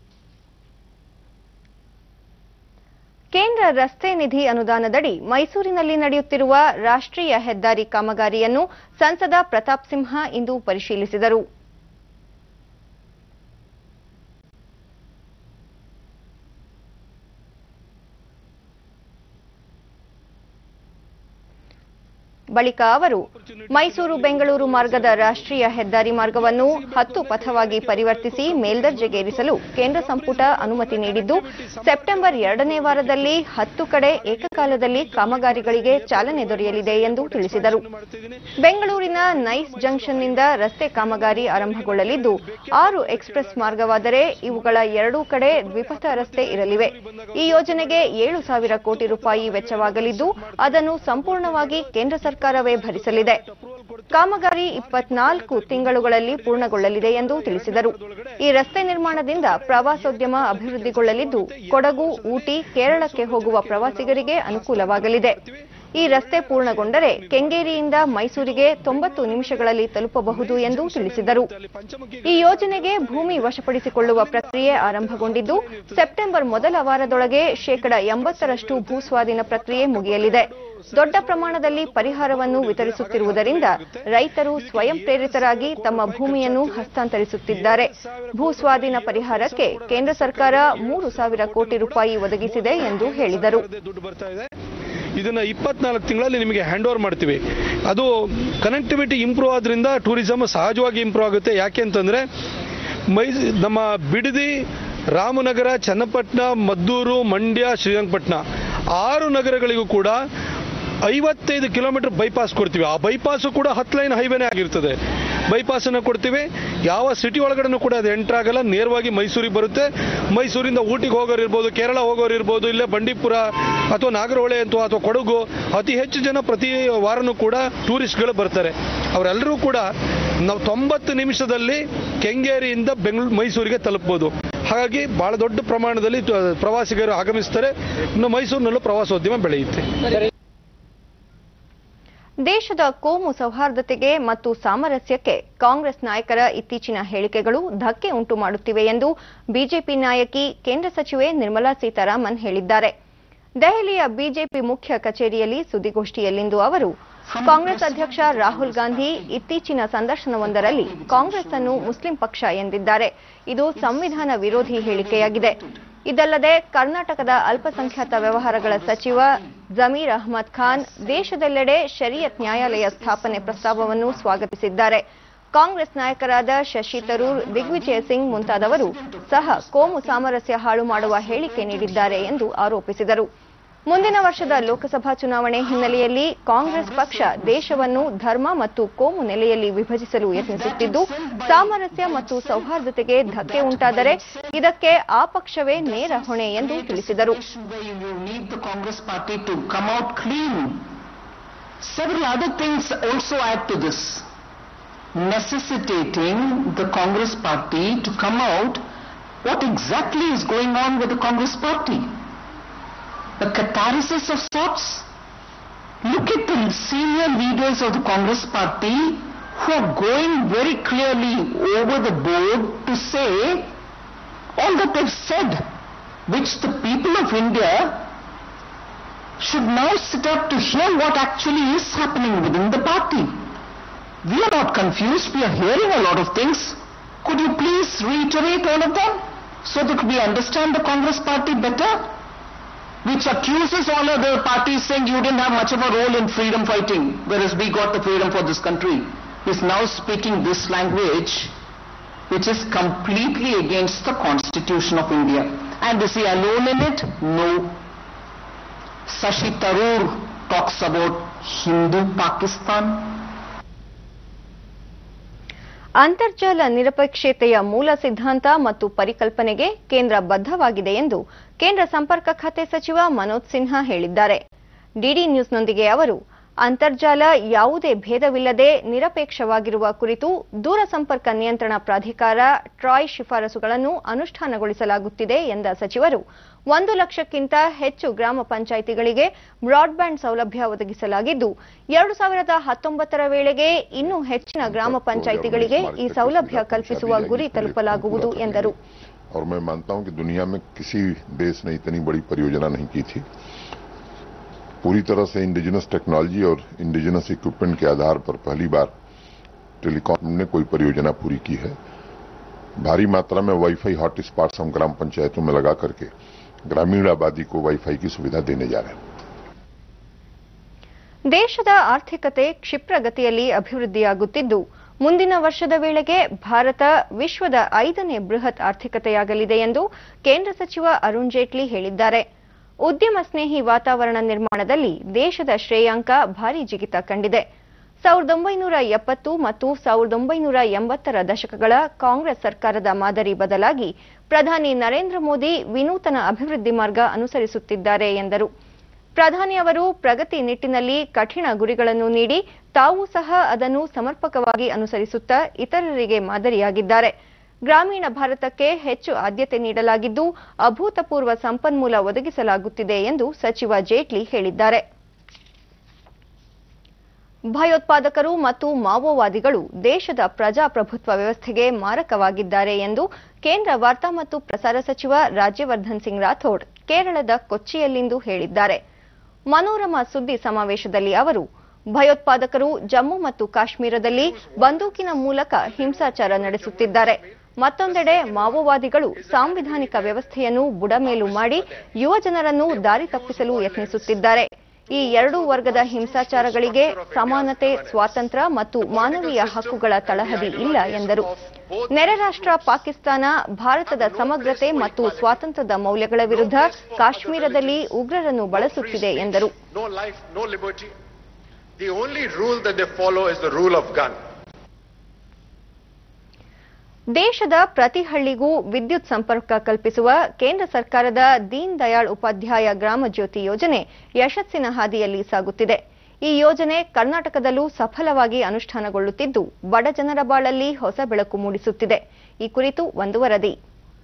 ಕೇಂದ್ರ ರಸ್ತೆ ನಿಧಿ ಅನುದಾನದಡಿ ಮೈಸೂರಿನಲ್ಲಿ ನಡೆಯುತ್ತಿರುವ ರಾಷ್ಟ್ರೀಯ ಹೆದ್ದಾರಿ ಕಾಮಗಾರಿಯನ್ನು ಸಂಸದ ಪ್ರತಾಪ್ ಸಿಂಹ ಇಂದು ಪರಿಶೀಲಿಸಿದರು ಬಳಿಕ ಅವರು ಮೈಸೂರು ಬೆಂಗಳೂರು ಮಾರ್ಗದ ರಾಷ್ಟ್ರೀಯ ಹೆದ್ದಾರಿ ಮಾರ್ಗವನ್ನು ಹತ್ತು ಪಥವಾಗಿ ಪರಿವರ್ತಿಸಿ ಮೇಲ್ದರ್ಜೆಗೇರಿಸಲು ಕೇಂದ್ರ ಸಂಪುಟ ಅನುಮತಿ ನೀಡಿದ್ದು ಸೆಪ್ಟೆಂಬರ್ ಎರಡನೇ ವಾರದಲ್ಲಿ ಹತ್ತು ಕಡೆ ಏಕಕಾಲದಲ್ಲಿ ಕಾಮಗಾರಿಗಳಿಗೆ ಚಾಲನೆ ದೊರೆಯಲಿದೆ ಎಂದು ತಿಳಿಸಿದರು ಬೆಂಗಳೂರಿನ ನೈಸ್ ಜಂಕ್ಷನ್ನಿಂದ ರಸ್ತೆ ಕಾಮಗಾರಿ ಆರಂಭಗೊಳ್ಳಲಿದ್ದು ಆರು ಎಕ್ಸ್ಪ್ರೆಸ್ ಮಾರ್ಗವಾದರೆ ಇವುಗಳ ಎರಡೂ ಕಡೆ ದ್ವಿಪಥ ರಸ್ತೆ ಇರಲಿವೆ ಈ ಯೋಜನೆಗೆ ಏಳು ಸಾವಿರ ಕೋಟಿ ರೂಪಾಯಿ ವೆಚ್ಚವಾಗಲಿದ್ದು ಅದನ್ನು ಸಂಪೂರ್ಣವಾಗಿ ಕೇಂದ್ರ ಸರ್ಕಾರವೇ ಭರಿಸಲಿದೆ ಕಾಮಗಾರಿ ಇಪ್ಪತ್ನಾಲ್ಕು ತಿಂಗಳುಗಳಲ್ಲಿ ಪೂರ್ಣಗೊಳ್ಳಲಿದೆ ಎಂದು ತಿಳಿಸಿದರು ಈ ರಸ್ತೆ ನಿರ್ಮಾಣದಿಂದ ಪ್ರವಾಸೋದ್ಯಮ ಅಭಿವೃದ್ಧಿಗೊಳ್ಳಲಿದ್ದು ಕೊಡಗು ಊಟಿ ಕೇರಳಕ್ಕೆ ಹೋಗುವ ಪ್ರವಾಸಿಗರಿಗೆ ಅನುಕೂಲವಾಗಲಿದೆ ಈ ರಸ್ತೆ ಪೂರ್ಣಗೊಂಡರೆ ಕೆಂಗೇರಿಯಿಂದ ಮೈಸೂರಿಗೆ ತೊಂಬತ್ತು ನಿಮಿಷಗಳಲ್ಲಿ ತಲುಪಬಹುದು ಎಂದು ತಿಳಿಸಿದರು ಈ ಯೋಜನೆಗೆ ಭೂಮಿ ವಶಪಡಿಸಿಕೊಳ್ಳುವ ಪ್ರಕ್ರಿಯೆ ಆರಂಭಗೊಂಡಿದ್ದು ಸೆಪ್ಟೆಂಬರ್ ಮೊದಲ ವಾರದೊಳಗೆ ಶೇಕಡ ಎಂಬತ್ತರಷ್ಟು ಭೂಸ್ವಾಧೀನ ಪ್ರಕ್ರಿಯೆ ಮುಗಿಯಲಿದೆ ದೊಡ್ಡ ಪ್ರಮಾಣದಲ್ಲಿ ಪರಿಹಾರವನ್ನು ವಿತರಿಸುತ್ತಿರುವುದರಿಂದ ರೈತರು ಸ್ವಯಂ ಪ್ರೇರಿತರಾಗಿ ತಮ್ಮ ಭೂಮಿಯನ್ನು ಹಸ್ತಾಂತರಿಸುತ್ತಿದ್ದಾರೆ ಭೂಸ್ವಾಧೀನ ಪರಿಹಾರಕ್ಕೆ ಕೇಂದ್ರ ಸರ್ಕಾರ ಮೂರು ಸಾವಿರ ಕೋಟಿ ರೂಪಾಯಿ ಒದಗಿಸಿದೆ ಎಂದು ಹೇಳಿದರು ದುಡ್ಡು ಬರ್ತಾ ಇದೆ ಇದನ್ನ ಇಪ್ಪತ್ನಾಲ್ಕು ತಿಂಗಳಲ್ಲಿ ನಿಮಗೆ ಹ್ಯಾಂಡ್ ಓವರ್ ಮಾಡ್ತೀವಿ ಅದು ಕನೆಕ್ಟಿವಿಟಿ ಇಂಪ್ರೂವ್ ಆದ್ರಿಂದ ಟೂರಿಸಮ್ ಸಹಜವಾಗಿ ಇಂಪ್ರೂವ್ ಆಗುತ್ತೆ ಯಾಕೆ ಅಂತಂದ್ರೆ ಮೈ ನಮ್ಮ ಬಿಡದಿ ರಾಮನಗರ ಚನ್ನಪಟ್ಟಣ ಮದ್ದೂರು ಮಂಡ್ಯ ಶ್ರೀರಂಗಪಟ್ಟಣ ಆರು ನಗರಗಳಿಗೂ ಕೂಡ ಐವತ್ತೈದು ಕಿಲೋಮೀಟರ್ ಬೈಪಾಸ್ ಕೊಡ್ತೀವಿ ಆ ಬೈಪಾಸು ಕೂಡ ಹತ್ತು ಲೈನ್ ಹೈವೇನೇ ಆಗಿರ್ತದೆ ಬೈಪಾಸ್ ಅನ್ನು ಕೊಡ್ತೀವಿ ಯಾವ ಸಿಟಿ ಒಳಗಡೆನೂ ಕೂಡ ಅದು ಎಂಟರ್ ಆಗಲ್ಲ ನೇರವಾಗಿ ಮೈಸೂರಿಗೆ ಬರುತ್ತೆ ಮೈಸೂರಿಂದ ಊಟಿಗೆ ಹೋಗೋರು ಇರ್ಬೋದು ಕೇರಳ ಹೋಗೋರು ಇರ್ಬೋದು ಇಲ್ಲೇ ಬಂಡೀಪುರ ಅಥವಾ ನಾಗರಹೊಳೆ ಅಥವಾ ಅಥವಾ ಕೊಡಗು ಅತಿ ಹೆಚ್ಚು ಜನ ಪ್ರತಿ ವಾರನೂ ಕೂಡ ಟೂರಿಸ್ಟ್ಗಳು ಬರ್ತಾರೆ ಅವರೆಲ್ಲರೂ ಕೂಡ ನಾವು ತೊಂಬತ್ತು ನಿಮಿಷದಲ್ಲಿ ಕೆಂಗೇರಿಯಿಂದ ಬೆಂಗಳೂರು ಮೈಸೂರಿಗೆ ತಲುಪಬಹುದು ಹಾಗಾಗಿ ಬಹಳ ದೊಡ್ಡ ಪ್ರಮಾಣದಲ್ಲಿ ತ- ಪ್ರವಾಸಿಗರು ಆಗಮಿಸ್ತಾರೆ ಇನ್ನು ಮೈಸೂರಿನಲ್ಲೂ ಪ್ರವಾಸೋದ್ಯಮ ಬೆಳೆಯುತ್ತೆ ದೇಶದ ಕೋಮು ಸೌಹಾರ್ದತೆಗೆ ಮತ್ತು ಸಾಮರಸ್ಯಕ್ಕೆ ಕಾಂಗ್ರೆಸ್ ನಾಯಕರ ಇತ್ತೀಚಿನ ಹೇಳಿಕೆಗಳು ಧಕ್ಕೆ ಉಂಟು ಮಾಡುತ್ತಿವೆ ಎಂದು ಬಿಜೆಪಿ ನಾಯಕಿ ಕೇಂದ್ರ ಸಚಿವೆ ನಿರ್ಮಲಾ ಸೀತಾರಾಮನ್ ಹೇಳಿದ್ದಾರೆ ದೆಹಲಿಯ ಬಿಜೆಪಿ ಮುಖ್ಯ ಕಚೇರಿಯಲ್ಲಿ ಸುದ್ದಿಗೋಷ್ಠಿಯಲ್ಲಿಂದು ಅವರು ಕಾಂಗ್ರೆಸ್ ಅಧ್ಯಕ್ಷ ರಾಹುಲ್ ಗಾಂಧಿ ಇತ್ತೀಚಿನ ಸಂದರ್ಶನವೊಂದರಲ್ಲಿ ಕಾಂಗ್ರೆಸ್ ಅನ್ನು ಮುಸ್ಲಿಂ ಪಕ್ಷ ಎಂದಿದ್ದಾರೆ ಇದು ಸಂವಿಧಾನ ವಿರೋಧಿ ಹೇಳಿಕೆಯಾಗಿದೆ ಇದಲ್ಲದೆ ಕರ್ನಾಟಕದ ಅಲ್ಪಸಂಖ್ಯಾತ ವ್ಯವಹಾರಗಳ ಸಚಿವ ಜಮೀರ್ ಅಹ್ಮದ್ ಖಾನ್ ದೇಶದೆಲ್ಲೆಡೆ ಶರಿಯತ್ ನ್ಯಾಯಾಲಯ ಸ್ಥಾಪನೆ ಪ್ರಸ್ತಾವವನ್ನು ಸ್ವಾಗತಿಸಿದ್ದಾರೆ ಕಾಂಗ್ರೆಸ್ ನಾಯಕರಾದ ಶಶಿ ತರೂರ್ ದಿಗ್ವಿಜಯ್ ಸಿಂಗ್ ಮುಂತಾದವರು ಸಹ ಕೋಮು ಸಾಮರಸ್ಯ ಹಾಳು ಮಾಡುವ ಹೇಳಿಕೆ ನೀಡಿದ್ದಾರೆ ಎಂದು ಆರೋಪಿಸಿದರು ಮುಂದಿನ ವರ್ಷದ ಲೋಕಸಭಾ ಚುನಾವಣೆ ಹಿನ್ನೆಲೆಯಲ್ಲಿ ಕಾಂಗ್ರೆಸ್ ಪಕ್ಷ ದೇಶವನ್ನು ಧರ್ಮ ಮತ್ತು ಕೋಮು ನೆಲೆಯಲ್ಲಿ ವಿಭಜಿಸಲು ಯತ್ನಿಸುತ್ತಿದ್ದು ಸಾಮರಸ್ಯ ಮತ್ತು ಸೌಹಾರ್ದತೆಗೆ ಧಕ್ಕೆ ಉಂಟಾದರೆ ಇದಕ್ಕೆ ಆ ಪಕ್ಷವೇ ನೇರ ಹೊಣೆ ಎಂದು ತಿಳಿಸಿದರು where you will need the Congress party to come out clean. Several other things also add to this, necessitating the Congress party to come out what exactly is going on with the Congress party. A catharsis of sorts. Look at the senior leaders of the Congress party who are going very clearly over the board to say all that they've said, which the people of India should now sit up to hear what actually is happening within the party. We are not confused. We are hearing a lot of things. Could you please reiterate all of them so that we understand the Congress party better? Which accuses all other parties saying you didn't have much of a role in freedom fighting, whereas we got the freedom for this country, is now speaking this language which is completely against the Constitution of India. And is he alone in it? No. Sashi Tharoor talks about Hindu Pakistan. ಅಂತರ್ಜಾಲ ನಿರಪೇಕ್ಷತೆಯ ಮೂಲ ಸಿದ್ಧಾಂತ ಮತ್ತು ಪರಿಕಲ್ಪನೆಗೆ ಕೇಂದ್ರ ಬದ್ಧವಾಗಿದೆ ಎಂದು ಕೇಂದ್ರ ಸಂಪರ್ಕ ಖಾತೆ ಸಚಿವ ಮನೋಜ್ ಸಿನ್ಹಾ ಹೇಳಿದ್ದಾರೆ ಡಿಡಿ ನ್ಯೂಸ್ನೊಂದಿಗೆ ಅವರು ಅಂತರ್ಜಾಲ ಯಾವುದೇ ಭೇದವಿಲ್ಲದೆ ನಿರಪೇಕ್ಷವಾಗಿರುವ ಕುರಿತು ದೂರಸಂಪರ್ಕ ನಿಯಂತ್ರಣ ಪ್ರಾಧಿಕಾರ ಟ್ರಾಯ್ ಶಿಫಾರಸುಗಳನ್ನು ಅನುಷ್ಠಾನಗೊಳಿಸಲಾಗುತ್ತಿದೆ ಎಂದ ಸಚಿವರು ಒಂದು ಲಕ್ಷಕ್ಕಿಂತ ಹೆಚ್ಚು ಗ್ರಾಮ ಪಂಚಾಯಿತಿಗಳಿಗೆ ಬ್ರಾಡ್ಬ್ಯಾಂಡ್ ಸೌಲಭ್ಯ ಒದಗಿಸಲಾಗಿದ್ದು ಎರಡು ಸಾವಿರದ ಹತ್ತೊಂಬತ್ತರ ವೇಳೆಗೆ ಇನ್ನೂ ಹೆಚ್ಚಿನ ಗ್ರಾಮ ಪಂಚಾಯಿತಿಗಳಿಗೆ ಈ ಸೌಲಭ್ಯ ಕಲ್ಪಿಸುವ ಗುರಿ ತಲುಪಲಾಗುವುದು ಎಂದರು और मैं मानता हूं कि दुनिया में किसी देश ने इतनी बड़ी परियोजना नहीं की थी पूरी तरह से इंडिजिनस टेक्नोलॉजी और इंडिजिनस इक्विपमेंट के आधार पर पहली बार टेलीकॉम ने कोई परियोजना पूरी की है भारी मात्रा में वाईफाई हॉट स्पॉट्स हम ग्राम पंचायतों में लगा करके ग्रामीण आबादी को वाईफाई की सुविधा देने जा रहे हैं ದೇಶದ ಆರ್ಥಿಕತೆ ಕ್ಷಿಪ್ರಗತಿಯಲ್ಲಿ ಅಭಿವೃದ್ಧಿಯಾಗುತ್ತಿದ್ದು ಮುಂದಿನ ವರ್ಷದ ವೇಳೆಗೆ ಭಾರತ ವಿಶ್ವದ ಐದನೇ ಬೃಹತ್ ಆರ್ಥಿಕತೆಯಾಗಲಿದೆ ಎಂದು ಕೇಂದ್ರ ಸಚಿವ ಅರುಣ್ ಜೇಟ್ಲಿ ಹೇಳಿದ್ದಾರೆ ಉದ್ಯಮ ಸ್ನೇಹಿ ವಾತಾವರಣ ನಿರ್ಮಾಣದಲ್ಲಿ ದೇಶದ ಶ್ರೇಯಾಂಕ ಭಾರಿ ಜಿಗಿತ ಕಂಡಿದೆ ಸಾವಿರದ ಒಂಬೈನೂರ ಎಪ್ಪತ್ತು ಮತ್ತು ಸಾವಿರದ ಒಂಬೈನೂರ ಎಂಬತ್ತರ ದಶಕಗಳ ಕಾಂಗ್ರೆಸ್ ಸರ್ಕಾರದ ಮಾದರಿ ಬದಲಾಗಿ ಪ್ರಧಾನಿ ನರೇಂದ್ರ ಮೋದಿ ವಿನೂತನ ಅಭಿವೃದ್ಧಿ ಮಾರ್ಗ ಅನುಸರಿಸುತ್ತಿದ್ದಾರೆ ಎಂದರು ಪ್ರಧಾನಿ ಅವರು ಪ್ರಗತಿ ನಿಟ್ಟಿನಲ್ಲಿ ಕಠಿಣ ಗುರಿಗಳನ್ನು ನೀಡಿ ತಾವು ಸಹ ಅದನ್ನು ಸಮರ್ಪಕವಾಗಿ ಅನುಸರಿಸುತ್ತಾ ಇತರರಿಗೆ ಮಾದರಿಯಾಗಿದ್ದಾರೆ ಗ್ರಾಮೀಣ ಭಾರತಕ್ಕೆ ಹೆಚ್ಚು ಆದ್ಯತೆ ನೀಡಲಾಗಿದ್ದು ಅಭೂತಪೂರ್ವ ಸಂಪನ್ಮೂಲ ಒದಗಿಸಲಾಗುತ್ತಿದೆ ಎಂದು ಸಚಿವ ಜೇಟ್ಲಿ ಹೇಳಿದ್ದಾರೆ ಭಯೋತ್ಪಾದಕರು ಮತ್ತು ಮಾವೋವಾದಿಗಳು ದೇಶದ ಪ್ರಜಾಪ್ರಭುತ್ವ ವ್ಯವಸ್ಥೆಗೆ ಮಾರಕವಾಗಿದ್ದಾರೆ ಎಂದು ಕೇಂದ್ರ ವಾರ್ತಾ ಮತ್ತು ಪ್ರಸಾರ ಸಚಿವ ರಾಜ್ಯವರ್ಧನ್ ಸಿಂಗ್ ರಾಥೋಡ್ ಕೇರಳದ ಕೊಚ್ಚಿಯಲ್ಲಿಂದು ಹೇಳಿದ್ದಾರೆ ಮನೋರಮ ಸುದ್ದಿ ಸಮಾವೇಶದಲ್ಲಿ ಅವರು ಭಯೋತ್ಪಾದಕರು ಜಮ್ಮು ಮತ್ತು ಕಾಶ್ಮೀರದಲ್ಲಿ ಬಂದೂಕಿನ ಮೂಲಕ ಹಿಂಸಾಚಾರ ನಡೆಸುತ್ತಿದ್ದಾರೆ ಮತ್ತೊಂದೆಡೆ ಮಾವೋವಾದಿಗಳು ಸಾಂವಿಧಾನಿಕ ವ್ಯವಸ್ಥೆಯನ್ನು ಬುಡಮೇಲು ಮಾಡಿ ಯುವ ಜನರನ್ನು ದಾರಿ ತಪ್ಪಿಸಲು ಯತ್ನಿಸುತ್ತಿದ್ದಾರೆ ಈ ಎರಡೂ ವರ್ಗದ ಹಿಂಸಾಚಾರಗಳಿಗೆ ಸಮಾನತೆ ಸ್ವಾತಂತ್ರ್ಯ ಮತ್ತು ಮಾನವೀಯ ಹಕ್ಕುಗಳ ತಳಹದಿ ಇಲ್ಲ ಎಂದರು ನೆರೆ ರಾಷ್ಟ್ರ ಪಾಕಿಸ್ತಾನ ಭಾರತದ ಸಮಗ್ರತೆ ಮತ್ತು ಸ್ವಾತಂತ್ರ್ಯದ ಮೌಲ್ಯಗಳ ವಿರುದ್ಧ ಕಾಶ್ಮೀರದಲ್ಲಿ ಉಗ್ರರನ್ನು ಬಳಸುತ್ತಿದೆ ಎಂದರು no life, no liberty. The only rule that they follow is the rule of gun. ದೇಶದ ಪ್ರತಿ ಹಳ್ಳಿಗೂ ವಿದ್ಯುತ್ ಸಂಪರ್ಕ ಕಲ್ಪಿಸುವ ಕೇಂದ್ರ ಸರ್ಕಾರದ ದೀನ್ ದಯಾಳ್ ಉಪಾಧ್ಯಾಯ ಗ್ರಾಮ ಜ್ಯೋತಿ ಯೋಜನೆ ಯಶಸ್ಸಿನ ಹಾದಿಯಲ್ಲಿ ಸಾಗುತ್ತಿದೆ ಈ ಯೋಜನೆ ಕರ್ನಾಟಕದಲ್ಲೂ ಸಫಲವಾಗಿ ಅನುಷ್ಠಾನಗೊಳ್ಳುತ್ತಿದ್ದು ಬಡ ಜನರ ಬಾಳಲ್ಲಿ ಹೊಸ ಬೆಳಕು ಮೂಡಿಸುತ್ತಿದೆ ಈ ಕುರಿತು ಒಂದು ವರದಿ